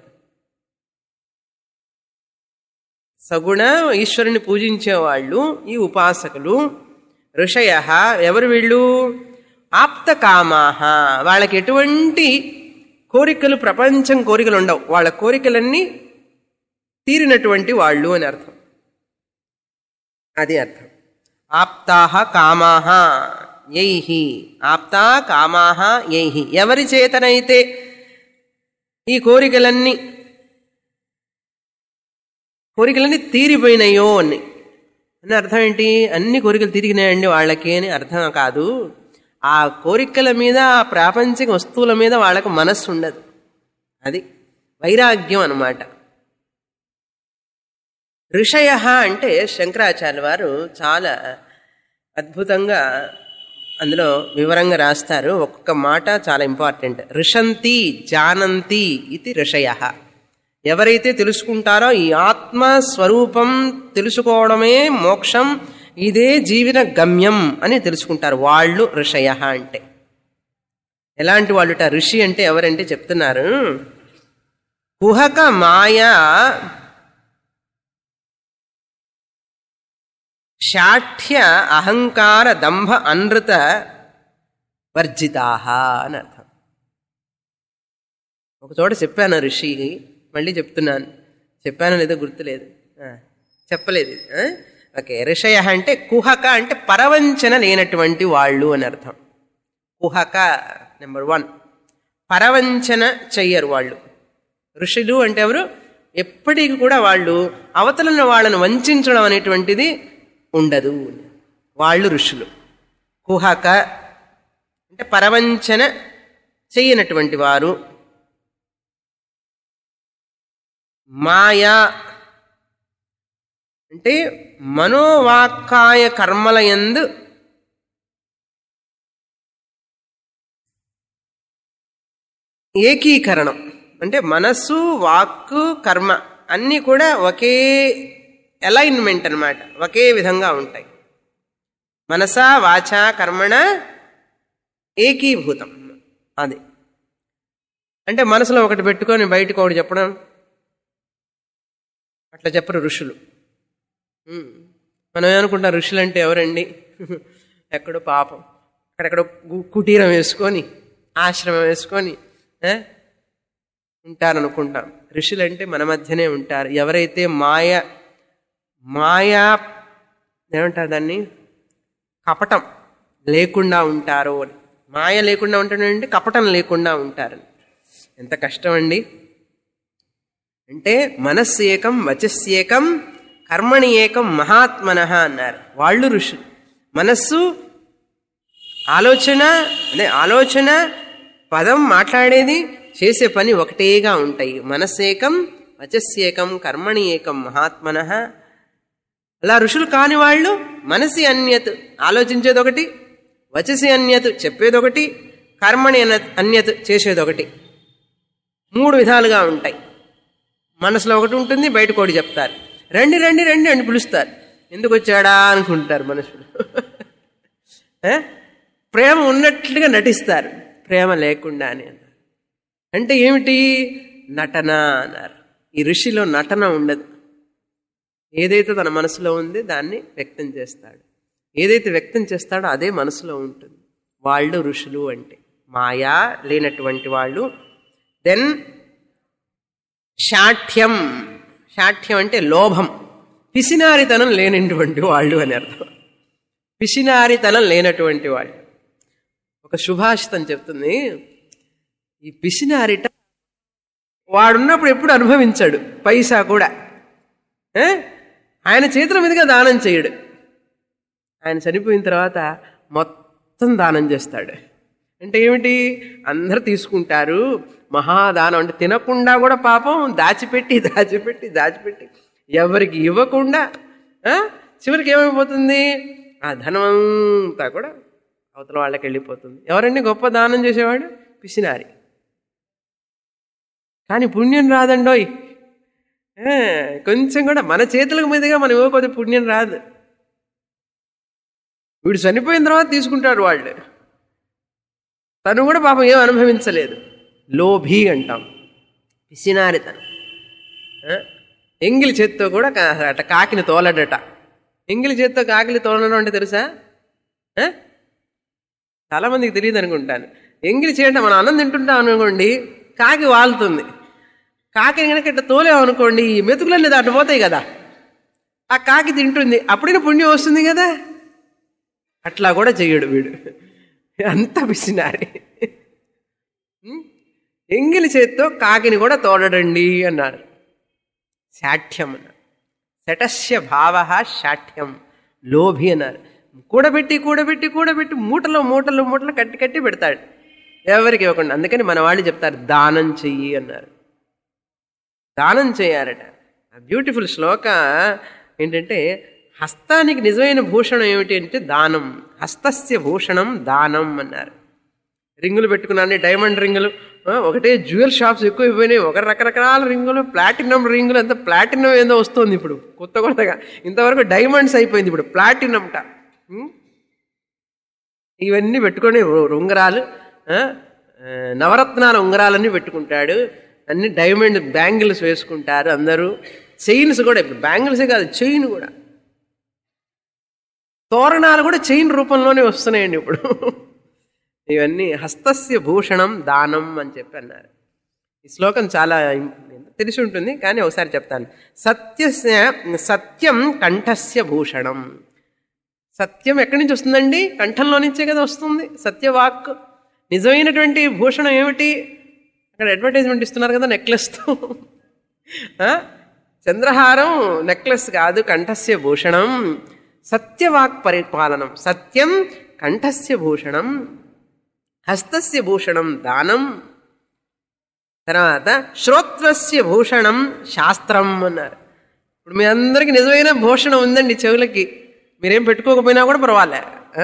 సగుణ ఈశ్వరుని పూజించేవాళ్ళు ఈ ఉపాసకులు ఋషయ ఎవరు వీళ్ళు ఆప్తకామాహ వాళ్ళకి ఎటువంటి కోరికలు ప్రపంచం కోరికలు ఉండవు వాళ్ళ కోరికలన్నీ తీరినటువంటి వాళ్ళు అని అర్థం అది అర్థం ఆప్తాహ కామాహ యైహి ఆప్తా కామాహ యైహి ఎవరి చేతనైతే ఈ కోరికలన్నీ కోరికలన్నీ తీరిపోయినాయో అని అని అర్థం ఏంటి అన్ని కోరికలు తిరిగినాయండి వాళ్ళకి అని అర్థం కాదు ఆ కోరికల మీద ఆ ప్రాపంచిక వస్తువుల మీద వాళ్ళకు మనస్సు ఉండదు అది వైరాగ్యం అన్నమాట ఋషయ అంటే శంకరాచార్య వారు చాలా అద్భుతంగా అందులో వివరంగా రాస్తారు ఒక్కొక్క మాట చాలా ఇంపార్టెంట్ ఋషంతి జానంతి ఇది ఋషయ ఎవరైతే తెలుసుకుంటారో ఈ ఆత్మ స్వరూపం తెలుసుకోవడమే మోక్షం ఇదే జీవన గమ్యం అని తెలుసుకుంటారు వాళ్ళు ఋషయ అంటే ఎలాంటి వాళ్ళుట ఋషి అంటే ఎవరంటే చెప్తున్నారు కుహక మాయా శాఠ్య అహంకార దంభ అనృత వర్జితాహ అని అర్థం ఒక చోట చెప్పాను ఋషి మళ్ళీ చెప్తున్నాను చెప్పాను లేదో గుర్తులేదు ఆ, చెప్పలేదు ఇది, ఆ? ఓకే ఋషయ అంటే కుహక అంటే పరవంచన లేనటువంటి వాళ్ళు అని అర్థం కుహక నెంబర్ వన్ పరవంచన చెయ్యరు వాళ్ళు ఋషులు అంటే ఎవరు ఎప్పటికీ కూడా వాళ్ళు అవతలను వాళ్ళను వంచడం అనేటువంటిది ఉండదు వాళ్ళు ఋషులు కుహక అంటే పరవంచన చెయ్యనటువంటి వారు మాయా అంటే మనోవాక్కాయ కర్మల యందు ఏకీకరణం అంటే మనస్సు వాక్కు కర్మ అన్నీ కూడా ఒకే అలైన్మెంట్ అన్నమాట ఒకే విధంగా ఉంటాయి మనస వాచ కర్మణ ఏకీభూతం అది అంటే మనసులో ఒకటి పెట్టుకొని బయటకు ఒకటి చెప్పడం అట్లా చెప్పరు ఋషులు ఉమ్. మనం ఏమనుకుంటాం ఋషులు అంటే ఎవరండి ఎక్కడో పాపం అక్కడెక్కడో గు- కుటీరం వేసుకొని ఆశ్రమం వేసుకొని ఏ? ఉంటారనుకుంటాం ఋషులు అంటే మన మధ్యనే ఉంటారు ఎవరైతే మాయ మాయా ఏమంటారు దాన్ని కపటం లేకుండా ఉంటారో అని మాయ లేకుండా ఉంటాడంటే కపటం లేకుండా ఉంటారని ఎంత కష్టం అండి అంటే మనస్సు ఏకం వచస్యేకం కర్మణి ఏకం మహాత్మన అన్నారు వాళ్ళు ఋషులు మనస్సు ఆలోచన అదే ఆలోచన పదం మాట్లాడేది చేసే పని ఒకటేగా ఉంటాయి మనస్సేకం వచస్యేకం కర్మణి ఏకం మహాత్మన అలా ఋషులు కాని వాళ్ళు మనసి అన్యత్ ఆలోచించేది ఒకటి వచసి అన్యత్ చెప్పేదొకటి కర్మణి అన అన్యత్ చేసేదొకటి మూడు విధాలుగా ఉంటాయి మనసులో ఒకటి ఉంటుంది బయటకు ఒకటి చెప్తారు రండి రండి రండి అని పిలుస్తారు ఎందుకు వచ్చాడా అనుకుంటారు మనుషులు ఏ? ప్రేమ ఉన్నట్లుగా నటిస్తారు ప్రేమ లేకుండా అని అన్నారు అంటే ఏమిటి నటన అన్నారు ఈ ఋషిలో నటన ఉండదు ఏదైతే తన మనసులో ఉంది దాన్ని వ్యక్తం చేస్తాడు ఏదైతే వ్యక్తం చేస్తాడో అదే మనసులో ఉంటుంది వాళ్ళు ఋషులు అంటే మాయా లేనటువంటి వాళ్ళు దెన్ శాఠ్యం శాఠ్యం అంటే లోభం పిసినారితనం లేనటువంటి వాళ్ళు అని అర్థం పిసినారితనం లేనటువంటి వాళ్ళు ఒక సుభాషితం చెప్తుంది ఈ పిసినారిట వాడున్నప్పుడు ఎప్పుడు అనుభవించాడు పైసా కూడా ఏ? ఆయన చేతుల మీదుగా దానం చేయడు ఆయన చనిపోయిన తర్వాత మొత్తం దానం చేస్తాడు అంటే ఏమిటి అందరు తీసుకుంటారు మహాదానం అంటే తినకుండా కూడా పాపం దాచిపెట్టి దాచిపెట్టి దాచిపెట్టి ఎవరికి ఇవ్వకుండా ఆ? చివరికి ఏమైపోతుంది ఆ ధనం అంతా కూడా అవతల వాళ్ళకి వెళ్ళిపోతుంది ఎవరండి గొప్ప దానం చేసేవాడు పిసినారి కానీ పుణ్యం రాదండోయ్ ఆ, కొంచెం కూడా మన చేతుల మీదుగా మనం ఇవ్వకపోతే పుణ్యం రాదు వీడు చనిపోయిన తర్వాత తీసుకుంటారు వాళ్ళు తను కూడా పాపం ఏం అనుభవించలేదు లోభి అంటాం పిసినారితనం ఆ? ఎంగిలి చేత్తో కూడా కా- అట కాకిని తోలడట ఎంగిలి చేత్తో కాకిని తోలడం అంటే తెలుసా ఆ? చాలా మందికి తెలియదు అనుకుంటాను ఎంగిలి చేయడం మనం అన్నం తింటుంటాం అనుకోండి కాకి వాలుతుంది కాకిని కనుక ఇట్లా తోలేమనుకోండి ఈ మెతుకులన్నీ దాటి పోతాయి కదా ఆ కాకి తింటుంది అప్పుడైనా పుణ్యం వస్తుంది కదా అట్లా కూడా చెయ్యడు వీడు అంత పిసినారి ఉం? ఎంగిలి చేత్తో కాకిని కూడా తోడడండి అన్నారు శాఠ్యం అన్నారు శటస్య భావ శాఠ్యం లోభి అన్నారు కూడబెట్టి కూడబెట్టి కూడబెట్టి మూటలో మూటలు మూటలు కట్టి కట్టి పెడతాడు ఎవరికి ఇవ్వకుండా అందుకని మన వాళ్ళు చెప్తారు దానం చెయ్యి అన్నారు దానం చేయాలట ఆ బ్యూటిఫుల్ శ్లోక ఏంటంటే హస్తానికి నిజమైన భూషణం ఏమిటి అంటే దానం హస్తస్య భూషణం దానం అన్నారు రింగులు పెట్టుకున్నాను డైమండ్ రింగులు ఆ, ఒకటే జ్యువెల్ షాప్స్ ఎక్కువైపోయినాయి ఒక రకరకాల రింగులు ప్లాటినం రింగులు అంత ప్లాటినం ఏదో వస్తుంది ఇప్పుడు కొత్త కొత్తగా ఇంతవరకు డైమండ్స్ అయిపోయింది ఇప్పుడు ప్లాటినంట ఉం? ఇవన్నీ పెట్టుకొని ఉ- ఉంగరాలు ఆ, ఆ, నవరత్నాల ఉంగరాలన్నీ పెట్టుకుంటాడు అన్ని డైమండ్ బ్యాంగిల్స్ వేసుకుంటారు అందరూ చైన్స్ కూడా ఇప్పుడు బ్యాంగిల్సే కాదు చైన్ కూడా తోరణాలు కూడా చైన్ రూపంలోనే వస్తున్నాయండి ఇప్పుడు ఇవన్నీ హస్తస్య భూషణం దానం అని చెప్పి అన్నారు ఈ శ్లోకం చాలా ఇం- తెలిసి ఉంటుంది కానీ ఒకసారి చెప్తాను సత్యస్య సత్యం కంఠస్య భూషణం సత్యం ఎక్కడి నుంచి వస్తుందండి కంఠంలో నుంచే కదా వస్తుంది సత్యవాక్ నిజమైనటువంటి భూషణం ఏమిటి అక్కడ అడ్వర్టైజ్మెంట్ ఇస్తున్నారు కదా నెక్లెస్తో ఆ? చంద్రహారం నెక్లెస్ కాదు కంఠస్య భూషణం సత్యవాక్ పరిపాలనం సత్యం కంఠస్య భూషణం హస్తస్య భూషణం దానం తర్వాత శ్రోత్వస్య భూషణం శాస్త్రం అన్నారు ఇప్పుడు మీ అందరికీ నిజమైన భూషణం ఉందండి చెవులకి మీరేం పెట్టుకోకపోయినా కూడా పర్వాలే ఆ.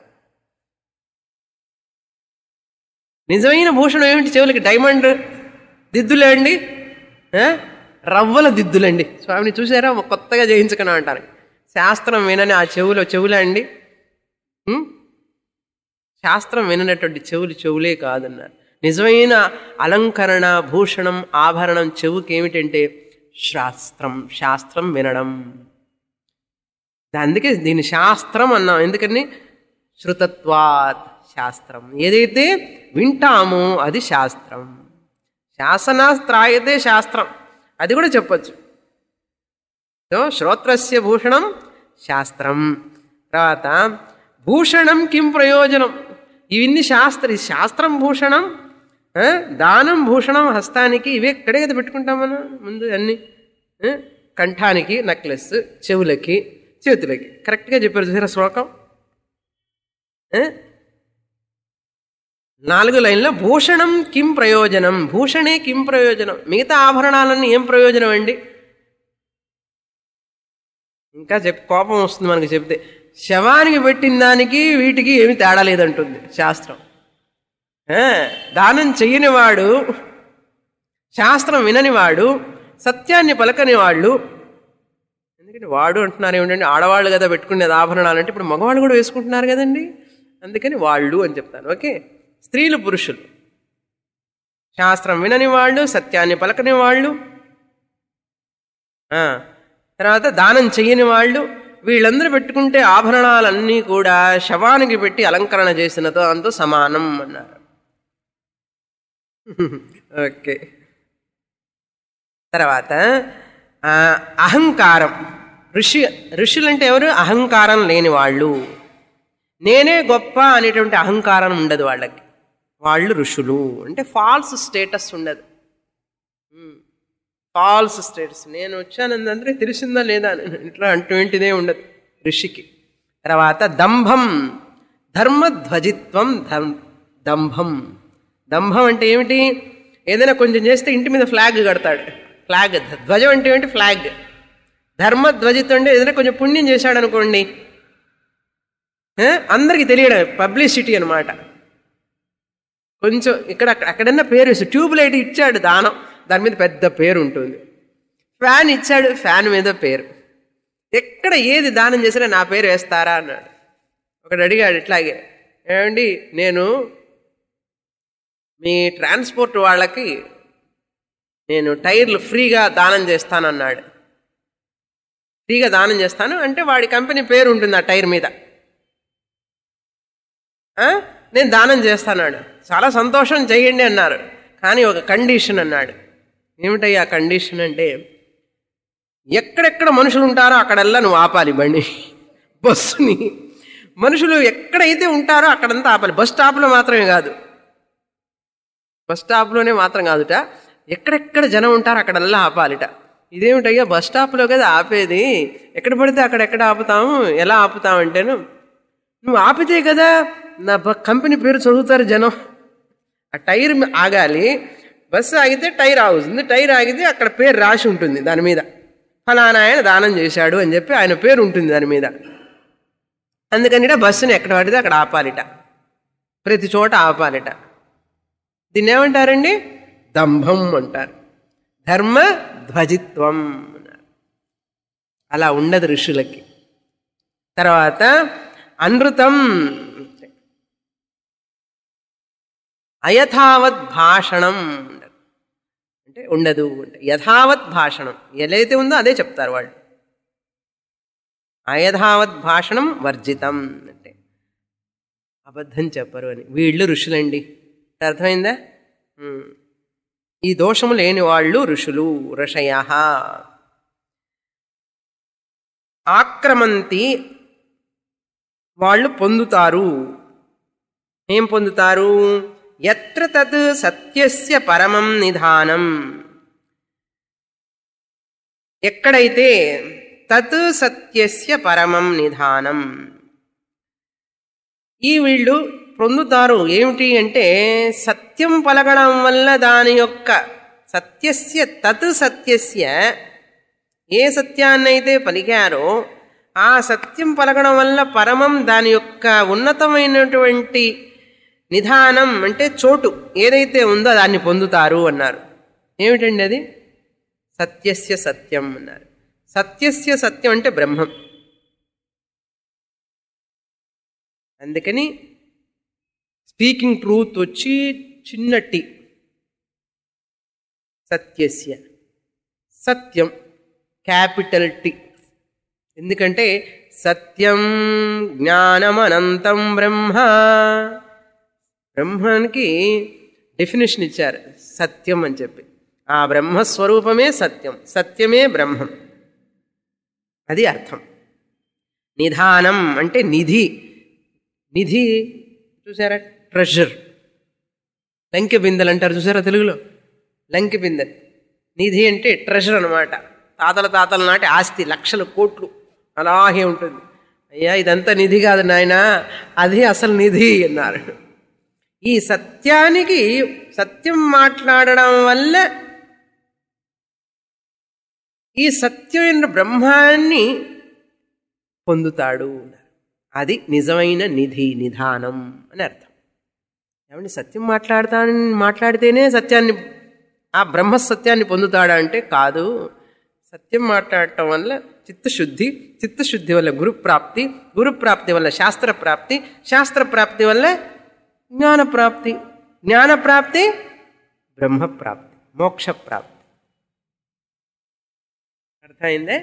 నిజమైన భూషణం ఏమిటి చెవులకి డైమండ్ దిద్దులే అండి ఆ? రవ్వల దిద్దులండి స్వామిని చూసారా కొత్తగా చేయించుకున్నా అంటారు శాస్త్రం వినని ఆ చెవులో చెవులే అండి ఉం? శాస్త్రం విననటువంటి చెవులు చెవులే కాదన్నారు నిజమైన అలంకరణ భూషణం ఆభరణం చెవుకి ఏమిటంటే శాస్త్రం శాస్త్రం వినడం అందుకే దీని శాస్త్రం అన్నాం ఎందుకని శృతత్వాత్ శాస్త్రం ఏదైతే వింటామో అది శాస్త్రం శాసనాస్త్రాయతే శాస్త్రం అది కూడా చెప్పొచ్చు సో శ్రోత్రస్య భూషణం శాస్త్రం తర్వాత భూషణం కిం ప్రయోజనం ఇవన్నీ శాస్త్ర ఈ శాస్త్రం భూషణం ఆ, దానం భూషణం హస్తానికి ఇవే ఎక్కడే కదా పెట్టుకుంటాం మనం ముందు అన్ని ఆ, కంఠానికి నెక్లెస్ చెవులకి చేతులకి కరెక్ట్గా చెప్పారు చూసారా శ్లోకం ఆ? నాలుగు లైన్లో భూషణం కిం ప్రయోజనం భూషణే కిం ప్రయోజనం మిగతా ఆభరణాలన్నీ ఏం ప్రయోజనం అండి ఇంకా చెప్ కోపం వస్తుంది మనకి చెప్తే శవానికి పెట్టిన దానికి వీటికి ఏమి తేడా లేదంటుంది శాస్త్రం ఆ, దానం చెయ్యని వాడు శాస్త్రం వినని వాడు సత్యాన్ని పలకని వాళ్ళు ఎందుకంటే వాడు అంటున్నారు ఏమిటంటే ఆడవాళ్ళు కదా పెట్టుకునేది ఆభరణాలు అంటే ఇప్పుడు మగవాళ్ళు కూడా వేసుకుంటున్నారు కదండి అందుకని వాళ్ళు అని చెప్తాను ఓకే స్త్రీలు పురుషులు శాస్త్రం వినని వాళ్ళు సత్యాన్ని పలకని వాళ్ళు ఆ, తర్వాత దానం చెయ్యని వాళ్ళు వీళ్ళందరూ పెట్టుకుంటే ఆభరణాలన్నీ కూడా శవానికి పెట్టి అలంకరణ చేసినతో అంతో సమానం అన్నారు ఓకే తర్వాత ఆ, అహంకారం ఋషి ఋషులంటే ఎవరు అహంకారం లేని వాళ్ళు నేనే గొప్ప అనేటువంటి అహంకారం ఉండదు వాళ్ళకి వాళ్ళు ఋషులు అంటే ఫాల్స్ స్టేటస్ ఉండదు ఫాల్స్ స్టేటస్ నేను వచ్చానందంటే తెలిసిందా లేదా అని ఇట్లా అటువంటిదే ఉండదు ఋషికి తర్వాత దంభం ధర్మధ్వజిత్వం ధం దంభం దంభం అంటే ఏమిటి ఏదైనా కొంచెం చేస్తే ఇంటి మీద ఫ్లాగ్ కడతాడు ఫ్లాగ్ ధ్వజం అంటే ఏంటి ఫ్లాగ్ ధర్మధ్వజిత్వం అంటే ఏదైనా కొంచెం పుణ్యం చేశాడు అనుకోండి ఆ, అందరికీ తెలియడం పబ్లిసిటీ అనమాట కొంచెం ఇక్కడ అక్కడ- అక్కడన్నా పేరు వేసి ట్యూబ్ లైట్ ఇచ్చాడు దానం దాని మీద పెద్ద పేరు ఉంటుంది ఫ్యాన్ ఇచ్చాడు ఫ్యాన్ మీద పేరు ఎక్కడ ఏది దానం చేసినా నా పేరు వేస్తారా అన్నాడు ఒకడు అడిగాడు ఇట్లాగే ఏమండి నేను మీ ట్రాన్స్పోర్ట్ వాళ్ళకి నేను టైర్లు ఫ్రీగా దానం చేస్తానన్నాడు ఫ్రీగా దానం చేస్తాను అంటే వాడి కంపెనీ పేరు ఉంటుంది ఆ టైర్ మీద ఆ? నేను దానం చేస్తాన్నాడు చాలా సంతోషం చేయండి అన్నారు కానీ ఒక కండిషన్ అన్నాడు ఏమిటయ్యా కండిషన్ అంటే ఎక్కడెక్కడ మనుషులు ఉంటారో అక్కడల్లా నువ్వు ఆపాలి బండి బస్సుని మనుషులు ఎక్కడైతే ఉంటారో అక్కడంతా ఆపాలి బస్ స్టాప్లో మాత్రమే కాదు బస్ స్టాప్లోనే మాత్రం కాదుట ఎక్కడెక్కడ జనం ఉంటారో అక్కడల్లా ఆపాలిట ఇదేమిటయ్యా బస్ స్టాప్లో కదా ఆపేది ఎక్కడ పడితే అక్కడ ఎక్కడ ఆపుతాము ఎలా ఆపుతామంటేను నువ్వు ఆపితే కదా నా బ- కంపెనీ పేరు చదువుతారు జనం ఆ టైర్ మీ- ఆగాలి బస్సు ఆగితే టైర్ ఆగుతుంది టైర్ ఆగితే అక్కడ పేరు రాసి ఉంటుంది దాని మీద ఫలానా ఆయన దానం చేశాడు అని చెప్పి ఆయన పేరు ఉంటుంది దాని మీద అందుకని బస్సుని ఎక్కడ పడితే అక్కడ ఆపాలిట ప్రతి చోట ఆపాలిట దీన్ని ఏమంటారండి దంభం అంటారు ధర్మ ధ్వజిత్వం అన్నారు అలా ఉండదు ఋషులకి తర్వాత అనృతం అయథావత్ భాషణం ఉండదు అంటే ఉండదు అంటే యథావత్ భాషణం ఎలైతే ఉందో అదే చెప్తారు వాళ్ళు అయథావత్ భాషణం వర్జితం అంటే అబద్ధం చెప్పరు అని వీళ్ళు ఋషులండి అర్థమైందా ఉమ్. ఈ దోషము లేని వాళ్ళు ఋషులు ఋషయ ఆక్రమంతి వాళ్ళు పొందుతారు ఏం పొందుతారు ఎత్ర తత్ సత్యస్య పరమం నిధానం ఎక్కడైతే తత్ సత్యస్య పరమం నిధానం ఈ వీళ్ళు పొందుతారు ఏమిటి అంటే సత్యం పలకడం వల్ల దాని యొక్క సత్యస్య తత్ సత్యస్య ఏ సత్యాన్నైతే పలికారో ఆ సత్యం పలకడం వల్ల పరమం దాని యొక్క ఉన్నతమైనటువంటి నిధానం అంటే చోటు ఏదైతే ఉందో దాన్ని పొందుతారు అన్నారు ఏమిటండి అది సత్యస్య సత్యం అన్నారు సత్యస్య సత్యం అంటే బ్రహ్మం అందుకని స్పీకింగ్ ట్రూత్ వచ్చి చిన్న టి సత్యస్య సత్యం క్యాపిటల్ టి ఎందుకంటే సత్యం జ్ఞానమనంతం బ్రహ్మ బ్రహ్మానికి డెఫినేషన్ ఇచ్చారు సత్యం అని చెప్పి ఆ బ్రహ్మస్వరూపమే సత్యం సత్యమే బ్రహ్మం అది అర్థం నిధానం అంటే నిధి నిధి చూసారా ట్రెజర్ లంకె బిందెలు అంటారు చూసారా తెలుగులో లంకె బిందెలు నిధి అంటే ట్రెజర్ అనమాట తాతల తాతల నాటి ఆస్తి లక్షల కోట్లు అలాగే ఉంటుంది అయ్యా ఇదంతా నిధి కాదు నాయన అది అసలు నిధి అన్నారు ఈ సత్యానికి సత్యం మాట్లాడడం వల్ల ఈ సత్యమైన బ్రహ్మాన్ని పొందుతాడు అన్నారు అది నిజమైన నిధి నిధానం అని అర్థం ఏమంటే సత్యం మాట్లాడతానని మాట్లాడితేనే సత్యాన్ని ఆ బ్రహ్మ సత్యాన్ని పొందుతాడా అంటే కాదు సత్యం మాట్లాడటం వల్ల చిత్తశుద్ధి చిత్తశుద్ధి వల్ల గురుప్రాప్తి గురుప్రాప్తి వల్ల శాస్త్ర ప్రాప్తి శాస్త్ర ప్రాప్తి వల్ల జ్ఞాన ప్రాప్తి జ్ఞాన ప్రాప్తి బ్రహ్మ ప్రాప్తి మోక్ష ప్రాప్తి అర్థమైందే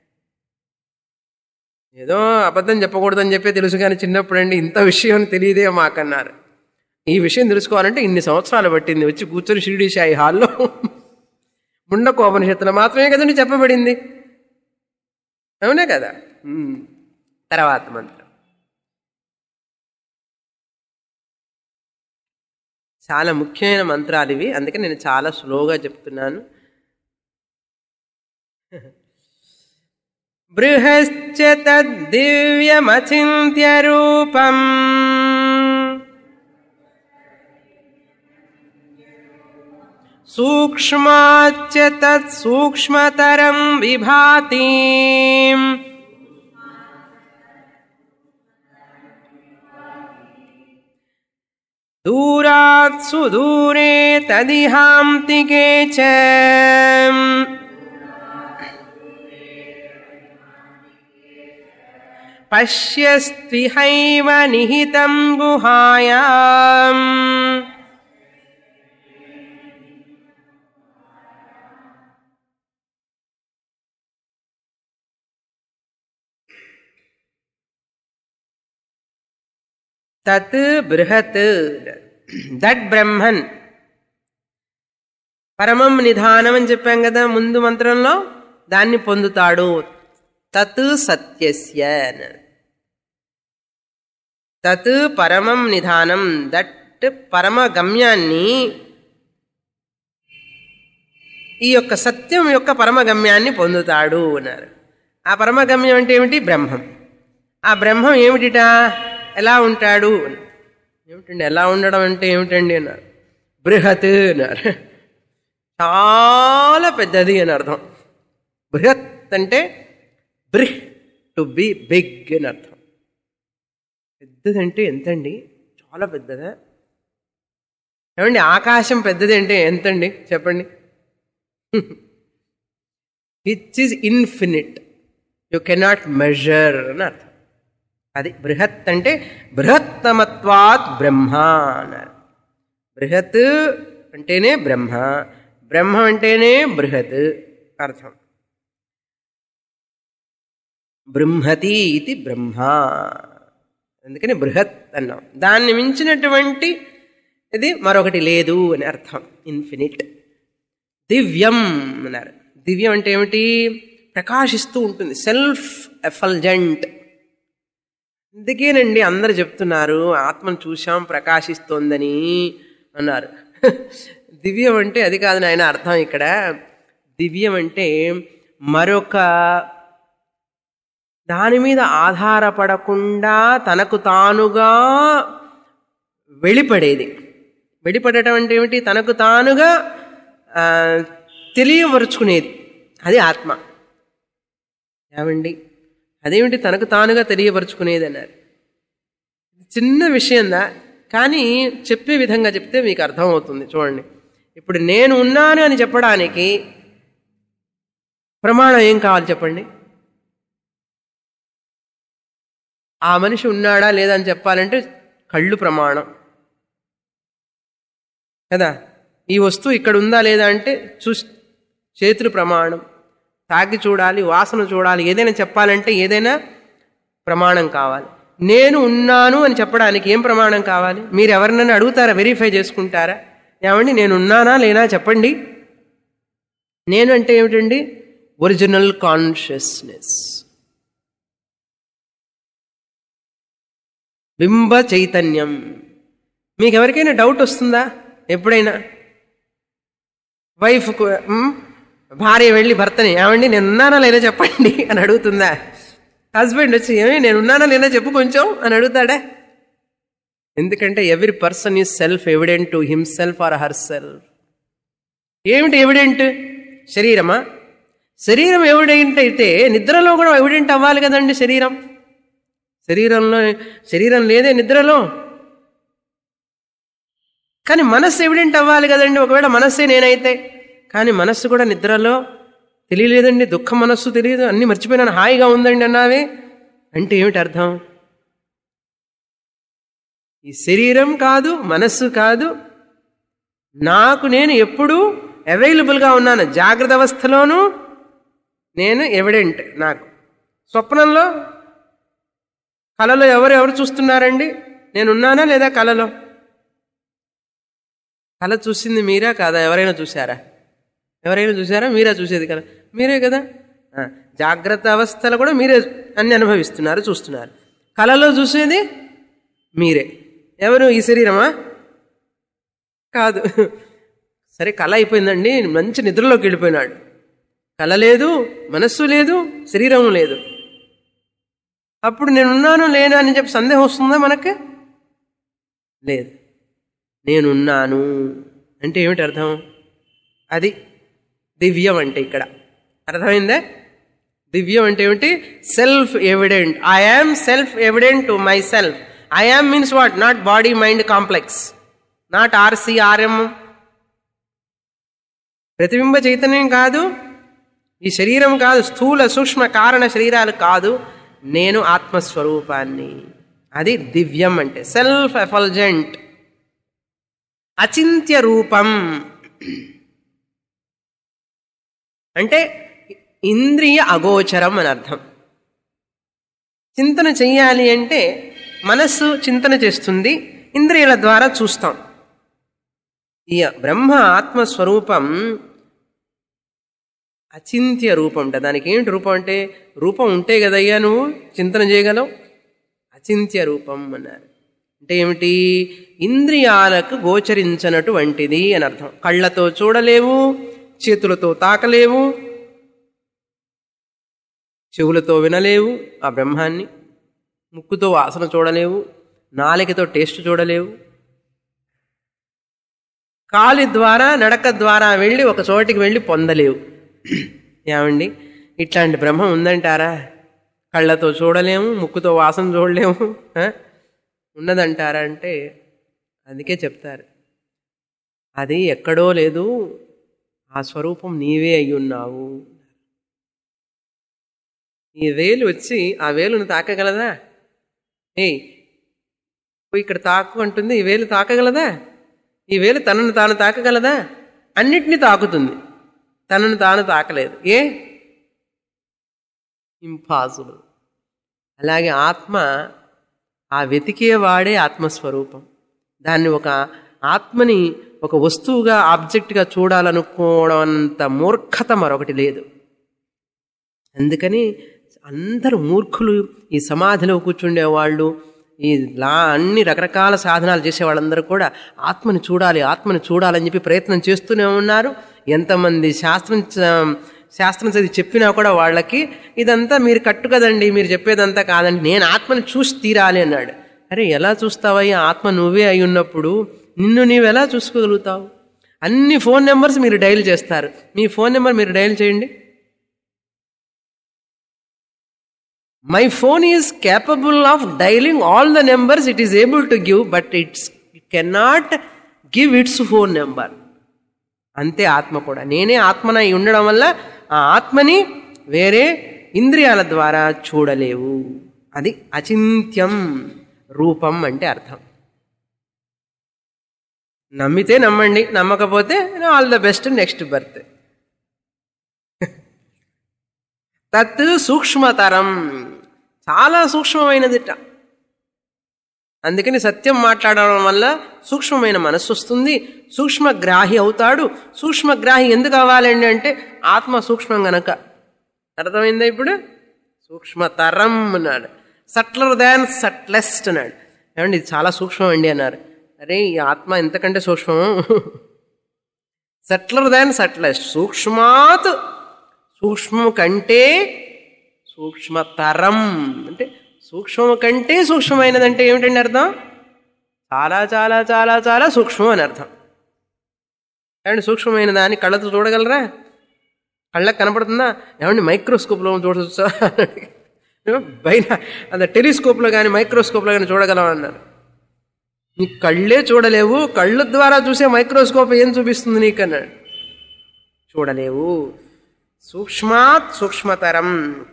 ఏదో అబద్ధం చెప్పకూడదని చెప్పి తెలుసు కానీ చిన్నప్పుడు అండి ఇంత విషయం తెలియదే మాకన్నారు ఈ విషయం తెలుసుకోవాలంటే ఇన్ని సంవత్సరాలు పట్టింది వచ్చి కూర్చొని షిరిడి సాయి హాల్లో ముండకోపనిషత్తులో మాత్రమే కదండి చెప్పబడింది అవునా కదా ఉమ్. తర్వాత మంత్రం చాలా ముఖ్యమైన మంత్రాలు ఇవి అందుకే నేను చాలా స్లోగా చెప్తున్నాను బృహశ్చ తద్దివ్యమచింత్య రూపం సూక్ష్మాచ్చ తత్ సూక్ష్మతరం విభాతి దూరాత్ సుదూరే తదిహాంతికే చ పశ్యస్త్విహైవ నిహితం గుహాయాం తత్ బృహత్ దట్ బ్రహ్మన్ పరమం నిధానం అని చెప్పాం కదా ముందు మంత్రంలో దాన్ని పొందుతాడు తత్ సత్యస్య అన్నాడు. తత్ పరమం నిధానం దట్ పరమ గమ్యాన్ని ఈ యొక్క సత్యం యొక్క పరమ గమ్యాన్ని పొందుతాడు అన్నారు ఆ పరమ గమ్యం అంటే ఏమిటి బ్రహ్మం ఆ బ్రహ్మం ఏమిటిట ఎలా ఉంటాడు అని. ఏమిటండి ఎలా ఉండడం అంటే ఏమిటండి అన్నారు బృహత్ అన్నారు చాలా పెద్దది అని అర్థం బృహత్ అంటే బ్రిహ్ టు బి బిగ్ అని అర్థం పెద్దదంటే ఎంతండి చాలా పెద్దదా ఏమండి ఆకాశం పెద్దది అంటే ఎంతండి చెప్పండి which is infinite you cannot measure అని అర్థం అది బృహత్ అంటే బృహత్తమత్వాత్ బ్రహ్మ అన్నారు బృహత్ అంటేనే బ్రహ్మ బ్రహ్మ అంటేనే బృహత్ అర్థం బృంహతి ఇది బ్రహ్మ అందుకని బృహత్ అన్నాం దాన్ని మించినటువంటి ఇది మరొకటి లేదు అని అర్థం ఇన్ఫినిట్ దివ్యం అన్నారు దివ్యం అంటే ఏమిటి ప్రకాశిస్తూ ఉంటుంది సెల్ఫ్ ఎఫల్జెంట్ అందుకేనండి అందరు చెప్తున్నారు ఆత్మను చూశాం ప్రకాశిస్తోందని అన్నారు దివ్యం అంటే అది కాదు నాయన అర్థం ఇక్కడ దివ్యం అంటే మరొక దాని మీద ఆధారపడకుండా తనకు తానుగా వెళ్ళిపడేది వెళ్ళిపడటం అంటే ఏమిటి తనకు తానుగా ఆ, తెలియపరుచుకునేది అది ఆత్మ ఏమండి అదేమిటి తనకు తానుగా తెలియపరుచుకునేది అన్నారు చిన్న విషయందా కానీ చెప్పే విధంగా చెప్తే మీకు అర్థమవుతుంది చూడండి ఇప్పుడు నేను ఉన్నాను అని చెప్పడానికి ప్రమాణం ఏం కావాలి చెప్పండి ఆ మనిషి ఉన్నాడా లేదా అని చెప్పాలంటే కళ్ళు ప్రమాణం కదా ఈ వస్తువు ఇక్కడ ఉందా లేదా అంటే చూ చేతులు ప్రమాణం తాకి చూడాలి వాసన చూడాలి ఏదైనా చెప్పాలంటే ఏదైనా ప్రమాణం కావాలి నేను ఉన్నాను అని చెప్పడానికి ఏం ప్రమాణం కావాలి మీరు ఎవరినైనా అడుగుతారా వెరిఫై చేసుకుంటారా ఏమండి నేను ఉన్నానా లేనా చెప్పండి నేను అంటే ఏమిటండి ఒరిజినల్ కాన్షియస్నెస్ బింబ చైతన్యం మీకు ఎవరికైనా డౌట్ వస్తుందా ఎప్పుడైనా వైఫ్ భార్య వెళ్ళి భర్తని ఏమండి నేను ఉన్నానా లేనా చెప్పండి అని అడుగుతుందా హస్బెండ్ వచ్చి ఏమి నేను ఉన్నానా లేనా చెప్పు కొంచెం అని అడుగుతాడా ఎందుకంటే every person is self evident to himself or her self ఏమిటి ఎవిడెంట్ శరీరమా శరీరం ఎవిడెంట్ అయితే నిద్రలో కూడా ఎవిడెంట్ అవ్వాలి కదండి శరీరం శరీరంలో శరీరం లేదే నిద్రలో కానీ మనస్సు ఎవిడెంట్ అవ్వాలి కదండి ఒకవేళ మనస్సే నేనైతే కానీ మనస్సు కూడా నిద్రలో తెలియలేదండి దుఃఖం మనస్సు తెలియదు అన్నీ మర్చిపోయినాను హాయిగా ఉందండి అన్నావే అంటే ఏమిటి అర్థం ఈ శరీరం కాదు మనస్సు కాదు నాకు నేను ఎప్పుడూ అవైలబుల్గా ఉన్నాను జాగ్రత్త అవస్థలోనూ నేను ఎవిడెంట్ నాకు స్వప్నంలో కళలో ఎవరు ఎవరు చూస్తున్నారండి నేనున్నానా లేదా కళలో కళ చూసింది మీరా కాదా ఎవరైనా చూశారా ఎవరైనా చూసారా మీరే చూసేది కదా మీరే కదా ఆ, జాగ్రత్త అవస్థలు కూడా మీరే అన్ని అనుభవిస్తున్నారు చూస్తున్నారు కళలో చూసేది మీరే ఎవరు ఈ శరీరమా కాదు సరే కళ అయిపోయిందండి మంచి నిద్రలోకి వెళ్ళిపోయినాడు కళ లేదు మనస్సు లేదు శరీరం లేదు అప్పుడు నేనున్నాను లేను అని చెప్పి సందేహం వస్తుందా మనకి లేదు నేనున్నాను అంటే ఏమిటి అర్థం అది దివ్యం అంటే ఇక్కడ అర్థమైందా దివ్యం అంటే ఏమిటి self evident I am self evident to my self I am means what not body mind complex not ఆర్సి ఆర్ఎం ప్రతిబింబ చైతన్యం కాదు ఈ శరీరం కాదు స్థూల సూక్ష్మ కారణ శరీరాలు కాదు నేను ఆత్మస్వరూపాన్ని అది దివ్యం అంటే సెల్ఫ్ ఎఫల్జెంట్ అచింత్య రూపం అంటే ఇంద్రియ అగోచరం అని అర్థం చింతన చెయ్యాలి అంటే మనస్సు చింతన చేస్తుంది ఇంద్రియాల ద్వారా చూస్తాం ఈ బ్రహ్మ ఆత్మస్వరూపం అచింత్య రూపం అంటే దానికి ఏంటి రూపం అంటే రూపం ఉంటే కదయ్యా నువ్వు చింతన చేయగలవు అచింత్య రూపం అన్నారు అంటే ఏమిటి ఇంద్రియాలకు గోచరించనటువంటిది అని అర్థం కళ్ళతో చూడలేవు చేతులతో తాకలేవు చెవులతో వినలేవు ఆ బ్రహ్మాన్ని ముక్కుతో వాసన చూడలేవు నాలికతో టేస్ట్ చూడలేవు కాలి ద్వారా నడక ద్వారా వెళ్ళి ఒక చోటికి వెళ్ళి పొందలేవు ఏమండి ఇట్లాంటి బ్రహ్మం ఉందంటారా కళ్ళతో చూడలేము ముక్కుతో వాసన చూడలేము ఆ? ఉన్నదంటారా అంటే అందుకే చెప్తారు అది ఎక్కడో లేదు ఆ స్వరూపం నీవే అయి ఉన్నావు ఈ వేలు వచ్చి ఆ వేలును తాకగలదా ఏయ్ పోయి ఇక్కడ తాకు అంటుంది ఈ వేలు తాకగలదా ఈ వేలు తనను తాను తాకగలదా అన్నిటినీ తాకుతుంది తనను తాను తాకలేదు ఏ ఇంపాసిబుల్ అలాగే ఆత్మ ఆ వెతికేవాడే ఆత్మస్వరూపం దాన్ని ఒక ఆత్మని ఒక వస్తువుగా ఆబ్జెక్ట్గా చూడాలనుకోవడం అంత మూర్ఖత మరొకటి లేదు అందుకని అందరూ మూర్ఖులు ఈ సమాధిలో కూర్చుండే వాళ్ళు ఈ లా అన్ని రకరకాల సాధనాలు చేసే వాళ్ళందరూ కూడా ఆత్మని చూడాలి ఆత్మని చూడాలని చెప్పి ప్రయత్నం చేస్తూనే ఉన్నారు ఎంతమంది శాస్త్రం చ- శాస్త్రం చదివి చెప్పినా కూడా వాళ్ళకి ఇదంతా మీరు కట్టు కదండి మీరు చెప్పేదంతా కాదండి నేను ఆత్మని చూసి తీరాలి అన్నాడు అరే ఎలా చూస్తావయ్యా ఆత్మ నువ్వే అయి ఉన్నప్పుడు నిన్ను నీవు ఎలా చూసుకోగలుగుతావు అన్ని ఫోన్ నెంబర్స్ మీరు డైల్ చేస్తారు మీ ఫోన్ నెంబర్ మీరు డైల్ చేయండి my phone is capable of dialing all the numbers it is able to give but it's it cannot give it's phone number అంతే ఆత్మ కూడా నేనే ఆత్మనై ఉండడం వల్ల ఆ ఆత్మని వేరే ఇంద్రియాల ద్వారా చూడలేవు అది అచింత్యం రూపం అంటే అర్థం నమ్మితే నమ్మండి నమ్మకపోతే all the best next birth తత్ సూక్ష్మతరం చాలా సూక్ష్మమైనదిట అందుకని సత్యం మాట్లాడడం వల్ల సూక్ష్మమైన మనస్సు వస్తుంది సూక్ష్మగ్రాహి అవుతాడు సూక్ష్మగ్రాహి ఎందుకు అవ్వాలండి అంటే ఆత్మ సూక్ష్మం గనక అర్థమైందా ఇప్పుడు సూక్ష్మతరం అన్నాడు సట్లర్ దాన్ సట్లెస్ట్ అన్నాడు ఏమండి ఇది చాలా సూక్ష్మం అండి అన్నారు అరే ఈ ఆత్మ ఎంతకంటే సూక్ష్మం సట్లర్ దాన్ సట్లెస్ట్ సూక్ష్మాత్ సూక్ష్మం కంటే సూక్ష్మతరం అంటే సూక్ష్మం కంటే సూక్ష్మమైనదంటే ఏమిటండి అర్థం చాలా చాలా చాలా చాలా సూక్ష్మం అని అర్థం ఏమండి సూక్ష్మమైన దాన్ని కళ్ళతో చూడగలరా కళ్ళకి కనపడుతుందా ఏమండి మైక్రోస్కోప్లో చూడొచ్చా పైన అదే టెలిస్కోప్లో కానీ మైక్రోస్కోప్లో కానీ చూడగలం అన్నారు నీ కళ్ళే చూడలేవు కళ్ళ ద్వారా చూసే మైక్రోస్కోప్ ఏం చూపిస్తుంది నీకు అన్నాడు చూడలేవు సూక్ష్మాత్ సూక్ష్మతరం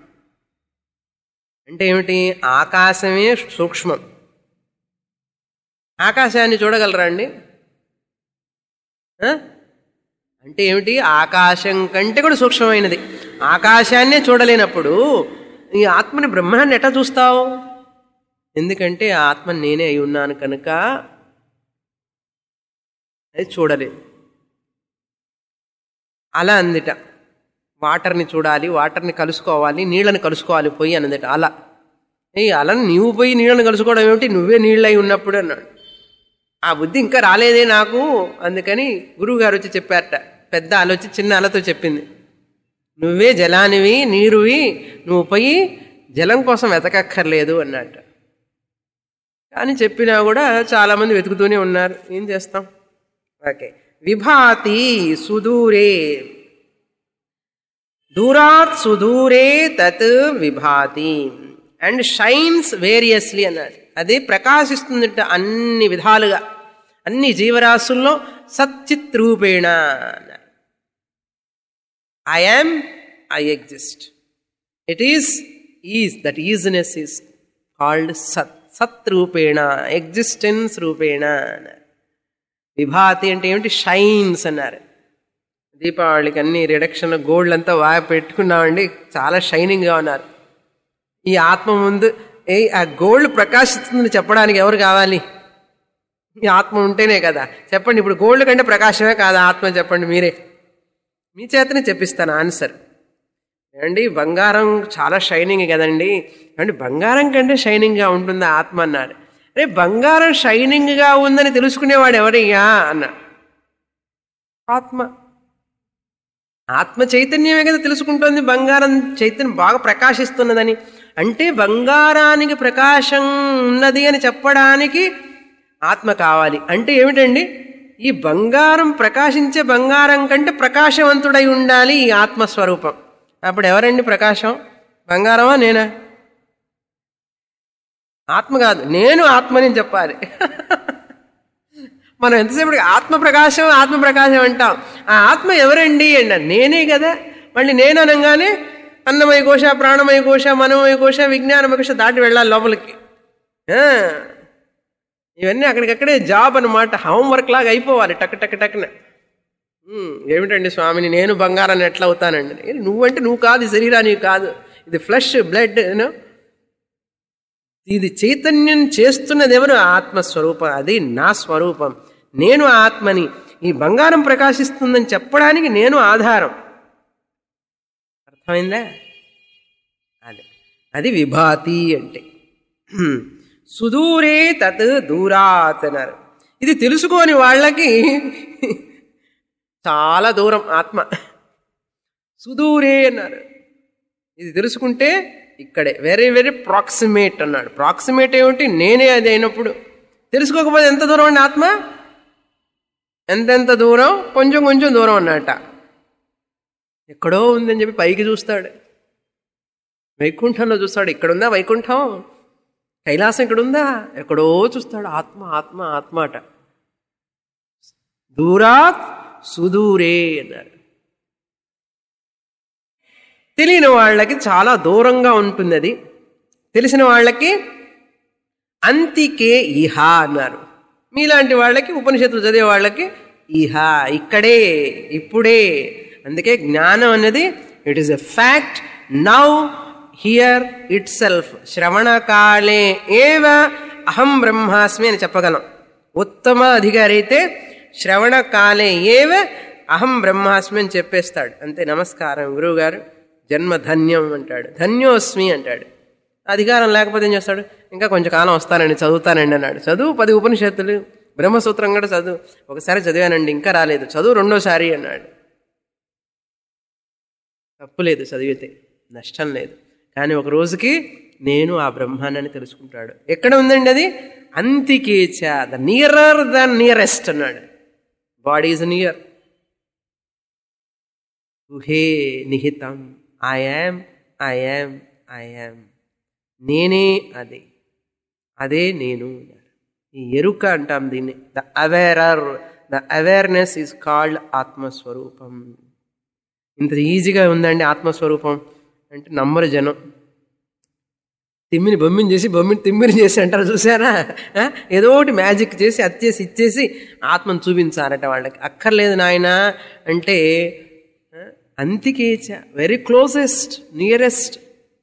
అంటే ఏమిటి ఆకాశమే సూక్ష్మం ఆకాశాన్ని చూడగలరా అండి ఆ? అంటే ఏమిటి ఆకాశం కంటే కూడా సూక్ష్మమైనది ఆకాశాన్నే చూడలేనప్పుడు ఈ ఆత్మని బ్రహ్మాన్ని ఎట్లా చూస్తావు ఎందుకంటే ఆ ఆత్మ నేనే అయి ఉన్నాను కనుక అది చూడలేదు అలా అందిట వాటర్ని చూడాలి వాటర్ని కలుసుకోవాలి నీళ్ళని కలుసుకోవాలి పోయి అన్నదిట అలా ఏ అలా నీవు పోయి నీళ్ళని కలుసుకోవడం ఏమిటి నువ్వే నీళ్ళై ఉన్నప్పుడు అన్నాడు ఆ బుద్ధి ఇంకా రాలేదే నాకు అందుకని గురువు గారు వచ్చి చెప్పారట పెద్ద ఆలోచి చిన్న అలతో చెప్పింది నువ్వే జలానివి నీరువి నువ్వు పోయి జలం కోసం వెతకక్కర్లేదు అన్నట్ట కానీ చెప్పినా కూడా చాలామంది వెతుకుతూనే ఉన్నారు ఏం చేస్తాం ఓకే విభాతి సుదూరే దూరాత్ సుదూరే తత్ విభాతి అండ్ షైన్స్ వేరియస్లీ అన్నాడు అది ప్రకాశిస్తుందట అన్ని విధాలుగా అన్ని జీవరాశుల్లో సచ్చిత్ రూపేణ అన్నారు I am I exist it is is that isness is called సత్ సత్ రూపేణ ఎగ్జిస్టెన్స్ రూపేణ అన్నారు విభాతి అంటే ఏమిటి షైన్స్ అన్నారు దీపావళికి అన్ని రిడక్షన్లో గోల్డ్ అంతా బాగా పెట్టుకున్నామండి చాలా షైనింగ్గా ఉన్నారు ఈ ఆత్మ ముందు ఏ ఆ గోల్డ్ ప్రకాశిస్తుందని చెప్పడానికి ఎవరు కావాలి ఈ ఆత్మ ఉంటేనే కదా చెప్పండి ఇప్పుడు గోల్డ్ కంటే ప్రకాశమే కాదా ఆత్మ చెప్పండి మీరే మీ చేతనే చెప్పిస్తాను ఆన్సర్ ఏమండి బంగారం చాలా షైనింగ్ కదండి ఏమండి బంగారం కంటే షైనింగ్గా ఉంటుందా ఆత్మ అన్నాడు రే బంగారం షైనింగ్గా ఉందని తెలుసుకునేవాడు ఎవరయ్యా అన్నా ఆత్మ ఆత్మ చైతన్యమే కదా తెలుసుకుంటోంది బంగారం చైతన్యం బాగా ప్రకాశిస్తున్నదని అంటే బంగారానికి ప్రకాశం ఉన్నది అని చెప్పడానికి ఆత్మ కావాలి అంటే ఏమిటండి ఈ బంగారం ప్రకాశించే బంగారం కంటే ప్రకాశవంతుడై ఉండాలి ఈ ఆత్మస్వరూపం అప్పుడు ఎవరండి ప్రకాశం బంగారమా నేనా ఆత్మ కాదు నేను ఆత్మని చెప్పాలి మనం ఎంతసేపు ఆత్మ ప్రకాశం ఆత్మ ప్రకాశం అంటాం ఆ ఆత్మ ఎవరండి అండి నేనే కదా మళ్ళీ నేను అనగానే అన్నమయ కోశ ప్రాణమయ కోశ మనమయ కోశ విజ్ఞానమయ కోశ దాటి వెళ్ళాలి లోపలికి ఆ, ఇవన్నీ అక్కడికక్కడే జాబ్ అనమాట హోంవర్క్ లాగా అయిపోవాలి టక్ టక్ టక్న ఉమ్, ఏమిటండి స్వామిని నేను బంగారాన్ని ఎట్లా అవుతానండి ఏ, నువ్వంటే నువ్వు కాదు ఈ శరీరానికి కాదు ఇది ఫ్లష్ బ్లడ్ ఇది చైతన్యం చేస్తున్నది ఎవరు ఆత్మస్వరూపం అది నా స్వరూపం నేను ఆత్మని ఈ బంగారం ప్రకాశిస్తుందని చెప్పడానికి నేను ఆధారం అర్థమైందా అది అది విభాతి అంటే హ్మ్. సుదూరే తత్ దూరాత్ అన్నారు ఇది తెలుసుకోని వాళ్ళకి చాలా దూరం ఆత్మ సుదూరే అన్నారు ఇది తెలుసుకుంటే ఇక్కడే వెరీ వెరీ ప్రాక్సిమేట్ అన్నాడు ప్రాక్సిమేట్ ఏమిటి నేనే అది అయినప్పుడు తెలుసుకోకపోతే ఎంత దూరం అండి ఆత్మ ఎంతెంత దూరం కొంచెం కొంచెం దూరం అన్నట ఎక్కడో ఉందని చెప్పి పైకి చూస్తాడు వైకుంఠంలో చూస్తాడు ఇక్కడుందా వైకుంఠం కైలాసం ఇక్కడుందా ఎక్కడో చూస్తాడు ఆత్మ ఆత్మ ఆత్మ అట దూరాత్ సుదూరే అన్నారు తెలియని వాళ్ళకి చాలా దూరంగా ఉంటుంది అది తెలిసిన వాళ్ళకి అంతికే ఇహ అన్నారు మీలాంటి వాళ్ళకి ఉపనిషత్తులు చదివే వాళ్ళకి ఇహ ఇక్కడే ఇప్పుడే అందుకే జ్ఞానం అనేది it is a fact now here itself శ్రవణకాలే ఏవ అహం బ్రహ్మాస్మి అని చెప్పగలం ఉత్తమ అధికారి అయితే శ్రవణకాలే ఏవ అహం బ్రహ్మాస్మి అని చెప్పేస్తాడు అంతే నమస్కారం గురువు గారు జన్మ ధన్యం అంటాడు ధన్యోస్మి అంటాడు అధికారం లేకపోతే ఏం చేస్తాడు ఇంకా కొంచెం కాలం వస్తానండి చదువుతానండి అన్నాడు చదువు పది ఉపనిషత్తులు బ్రహ్మసూత్రం కూడా చదువు ఒకసారి చదివానండి ఇంకా రాలేదు చదువు రెండోసారి అన్నాడు తప్పు లేదు చదివితే నష్టం లేదు కానీ ఒక రోజుకి నేను ఆ బ్రహ్మాండాన్ని తెలుసుకుంటాడు ఎక్కడ ఉందండి అది అంతికేచ ద నియరర్ ద నియరెస్ట్ అన్నాడు బాడీ ఈజ్ నియర్ గుహే నిహితం I am I am I am నేనే అది అదే నేను ఈ ఎరుక అంటాం దీన్ని the awarer the awareness is called ఆత్మస్వరూపం ఇంత ఈజీగా ఉందండి ఆత్మస్వరూపం అంటే నమ్మరు జనం తిమ్మిని బొమ్మిని చేసి బొమ్మిని తిమ్మిని చేసి అంటారు చూసారా ఆ? ఏదో ఒకటి మ్యాజిక్ చేసి అచ్చేసి ఇచ్చేసి ఆత్మను చూపించారట వాళ్ళకి అక్కర్లేదు నాయన అంటే ఆ, అంతికేచ వెరీ క్లోజెస్ట్ నియరెస్ట్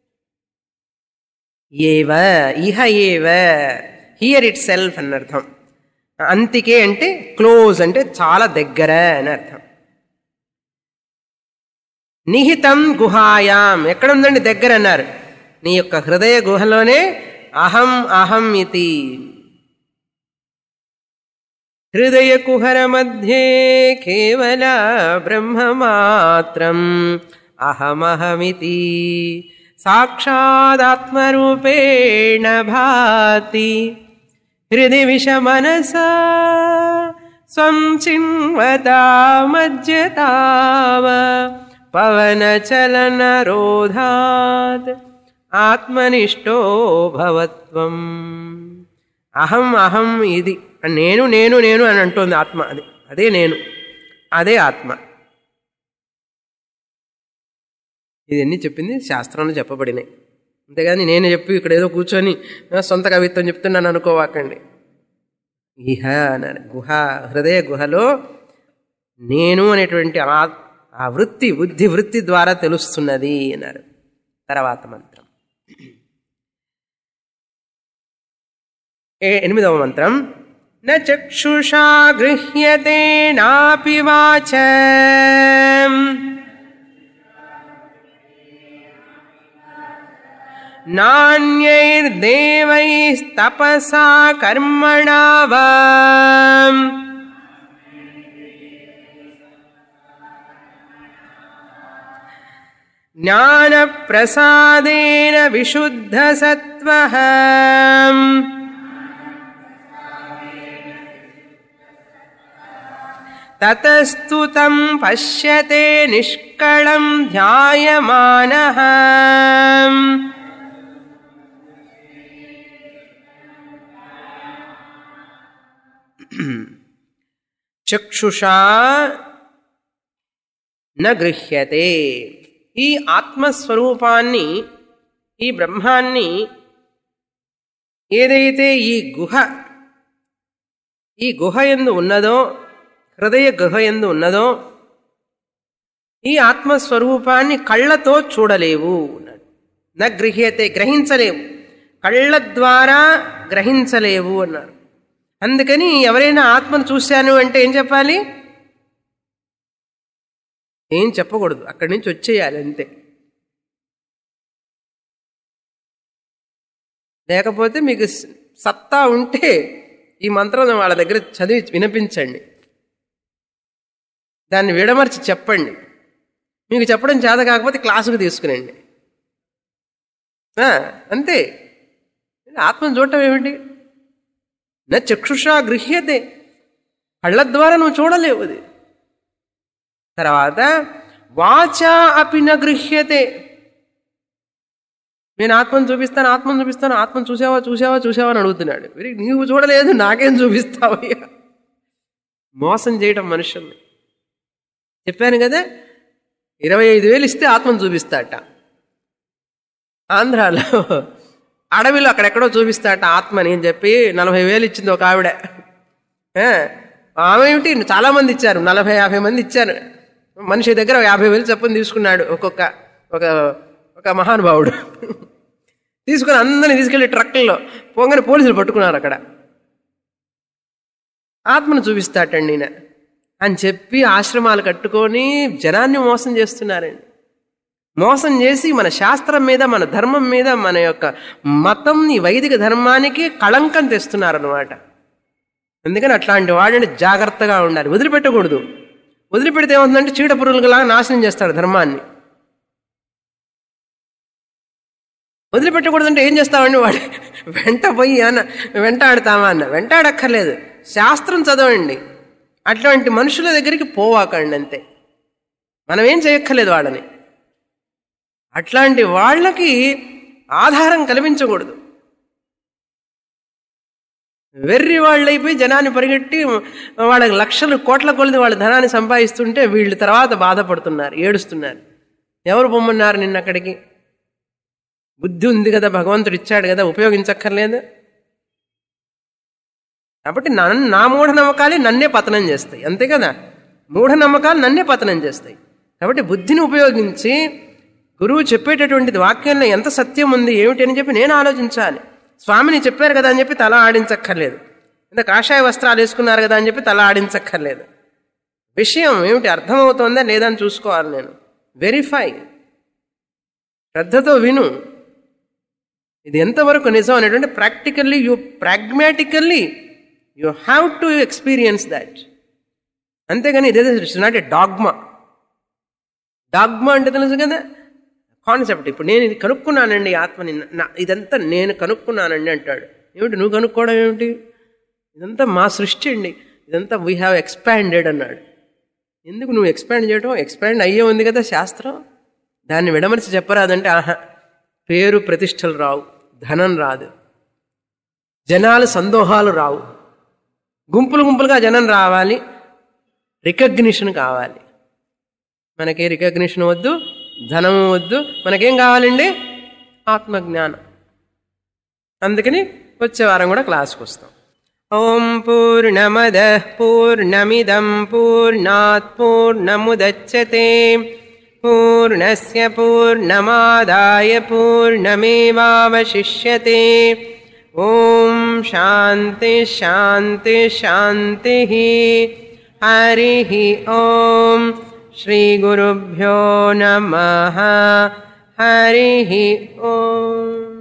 ఏవ ఇహ ఏవ హియర్ ఇట్ సెల్ఫ్ అని అర్థం అంతికే అంటే క్లోజ్ అంటే చాలా దగ్గర అని అర్థం నిహితం గుహాయాం ఎక్కడ ఉందండి దగ్గర అన్నారు నీ యొక్క హృదయ గుహలోనే అహం అహం ఇతి హృదయ కుహర మధ్యే కేవల బ్రహ్మమాత్రం అహమహమితి సాక్షాదాత్మరూపేణ భాతి హృది విషమనసా స్వం చిన్వతామజ్యతావ పవన చలన రోధాత్ ఆత్మనిష్టో భవత్వం అహం అహం ఇది నేను నేను నేను అని అంటోంది ఆత్మ అది అదే నేను అదే ఆత్మ ఇవన్నీ చెప్పింది శాస్త్రంలో చెప్పబడినాయి అంతేగాని నేను చెప్పి ఇక్కడ ఏదో కూర్చొని ఆ, సొంత కవిత్వం చెప్తున్నాను అనుకోవాకండి ఇహ అన్నారు గుహ హృదయ గుహలో నేను అనేటువంటి ఆ- ఆ వృత్తి బుద్ధి వృత్తి ద్వారా తెలుస్తున్నది అన్నారు తర్వాత మంత్రం ఏ- ఎనిమిదవ మంత్రం న చక్షుషా గృహ్యతే నాపి వాచ నాణ్యైర్దేవైస్తపసా కర్మణా వా జ్ఞానప్రసాదేన విశుద్ధసత్వః తతస్తు తం పశ్యతే నిష్కళం ధ్యాయమానః చక్షుషా న గృహ్యతే ఈ ఆత్మస్వరూపాన్ని ఈ బ్రహ్మాన్ని ఏదైతే ఈ గుహ ఈ గుహ ఎందు ఉన్నదో హృదయ గుహ ఎందు ఉన్నదో ఈ ఆత్మస్వరూపాన్ని కళ్ళతో చూడలేవు అన్నాడు న గృహ్యతే గ్రహించలేవు కళ్ళ ద్వారా గ్రహించలేవు అన్నారు అందుకని ఎవరైనా ఆత్మను చూశాను అంటే ఏం చెప్పాలి ఏం చెప్పకూడదు అక్కడి నుంచి వచ్చేయాలి అంతే లేకపోతే మీకు స- సత్తా ఉంటే ఈ మంత్రం వాళ్ళ దగ్గర చదివి వినిపించండి దాన్ని విడమర్చి చెప్పండి మీకు చెప్పడం చేత కాకపోతే క్లాసుకు తీసుకురండి ఆ, అంతే ఆత్మను చూడటం ఏమిటి నా చక్షుషా గృహ్యతే కళ్ళ ద్వారా నువ్వు చూడలేవు అది తర్వాత వాచా అపి న గృహ్యతే నేను ఆత్మను చూపిస్తాను ఆత్మను చూపిస్తాను ఆత్మను చూసావా చూసావా చూసావా అని అడుగుతున్నాడు మరి నీవు చూడలేదు నాకేం చూపిస్తావయ్యా మోసం చేయటం మనుషుల్ని చెప్పాను కదా ఇరవై ఐదు వేలు ఇస్తే ఆత్మను చూపిస్తాట ఆంధ్రాలో అడవిలో అక్కడెక్కడో చూపిస్తాట ఆత్మని అని చెప్పి నలభై వేలు ఇచ్చింది ఒక ఆవిడ ఆ, ఆమె ఏమిటి చాలా మంది ఇచ్చారు నలభై యాభై మంది ఇచ్చారు మనిషి దగ్గర ఒక యాభై వేలు చొప్పున తీసుకున్నాడు ఒక్కొక్క ఒక ఒక మహానుభావుడు తీసుకుని అందరిని తీసుకెళ్లి ట్రక్కుల్లో పోగానే పోలీసులు పట్టుకున్నారు అక్కడ ఆత్మను చూపిస్తాటండి ఈయన అని చెప్పి ఆశ్రమాలు కట్టుకొని జనాన్ని మోసం చేస్తున్నారండి మోసం చేసి మన శాస్త్రం మీద మన ధర్మం మీద మన యొక్క మతం ఈ వైదిక ధర్మానికి కళంకం తెస్తున్నారన్నమాట అందుకని అట్లాంటి వాడిని జాగ్రత్తగా ఉండాలి వదిలిపెట్టకూడదు వదిలిపెడితే ఏమవుతుందంటే చీడ పురుగులలాగా నాశనం చేస్తాడు ధర్మాన్ని వదిలిపెట్టకూడదంటే ఏం చేస్తామండి వాడు వెంట పోయి అన్న వెంటాడుతామా అన్న వెంటాడక్కర్లేదు శాస్త్రం చదవండి అట్లాంటి మనుషుల దగ్గరికి పోవాకండి అంతే మనం ఏం చేయక్కర్లేదు వాళ్ళని అట్లాంటి వాళ్ళకి ఆధారం కల్పించకూడదు వెర్రి వాళ్ళైపోయి జనాన్ని పరిగెట్టి వాళ్ళకి లక్షలు కోట్ల కొలది వాళ్ళ ధనాన్ని సంపాదిస్తుంటే వీళ్ళు తర్వాత బాధపడుతున్నారు ఏడుస్తున్నారు ఎవరు పొమ్మన్నారు నిన్న అక్కడికి బుద్ధి ఉంది కదా భగవంతుడు ఇచ్చాడు కదా ఉపయోగించక్కర్లేదు కాబట్టి నన్ను నా మూఢనమ్మకాలే నన్నే పతనం చేస్తాయి అంతే కదా మూఢనమ్మకాలు నన్నే పతనం చేస్తాయి కాబట్టి బుద్ధిని ఉపయోగించి గురువు చెప్పేటటువంటి వాక్యంలో ఎంత సత్యం ఉంది ఏమిటి అని చెప్పి నేను ఆలోచించాలి స్వామిని చెప్పారు కదా అని చెప్పి తల ఆడించక్కర్లేదు ఇంత కాషాయ వస్త్రాలు వేసుకున్నారు కదా అని చెప్పి తల ఆడించక్కర్లేదు విషయం ఏమిటి అర్థమవుతోందా లేదా అని చూసుకోవాలి నేను వెరిఫై శ్రద్ధతో విను ఇది ఎంతవరకు నిజం అనేటువంటి practically you pragmatically you have to experience that అంతేగాని ఇదే it's not a dogma dogma అంటే తెలుసు కదా కాన్సెప్ట్ ఇప్పుడు నేను ఇది కనుక్కున్నానండి ఆత్మని నా- ఇదంతా నేను కనుక్కున్నానండి అంటాడు ఏమిటి నువ్వు కనుక్కోవడం ఏమిటి ఇదంతా మా సృష్టి అండి ఇదంతా వీ హ్యావ్ ఎక్స్పాండెడ్ అన్నాడు ఎందుకు నువ్వు ఎక్స్పాండ్ చేయడం ఎక్స్పాండ్ అయ్యే ఉంది కదా శాస్త్రం దాన్ని విడమరిచి చెప్పరాదంటే ఆహా పేరు ప్రతిష్టలు రావు ధనం రాదు జనాలు సందోహాలు రావు గుంపులు గుంపులుగా జనం రావాలి రికగ్నిషన్ కావాలి మనకి రికగ్నిషన్ వద్దు ధనం వద్దు మనకేం కావాలండి ఆత్మజ్ఞానం అందుకని వచ్చే వారం కూడా క్లాస్కి వస్తాం ఓం పూర్ణమద పూర్ణమిదం పూర్ణాత్ పూర్ణముదచ్చతే పూర్ణస్య పూర్ణమాదాయ పూర్ణమేవావశిష్యతే ఓం శాంతి శాంతి శాంతి హరి ఓం శ్రీగురుభ్యో నమ హరి ఓం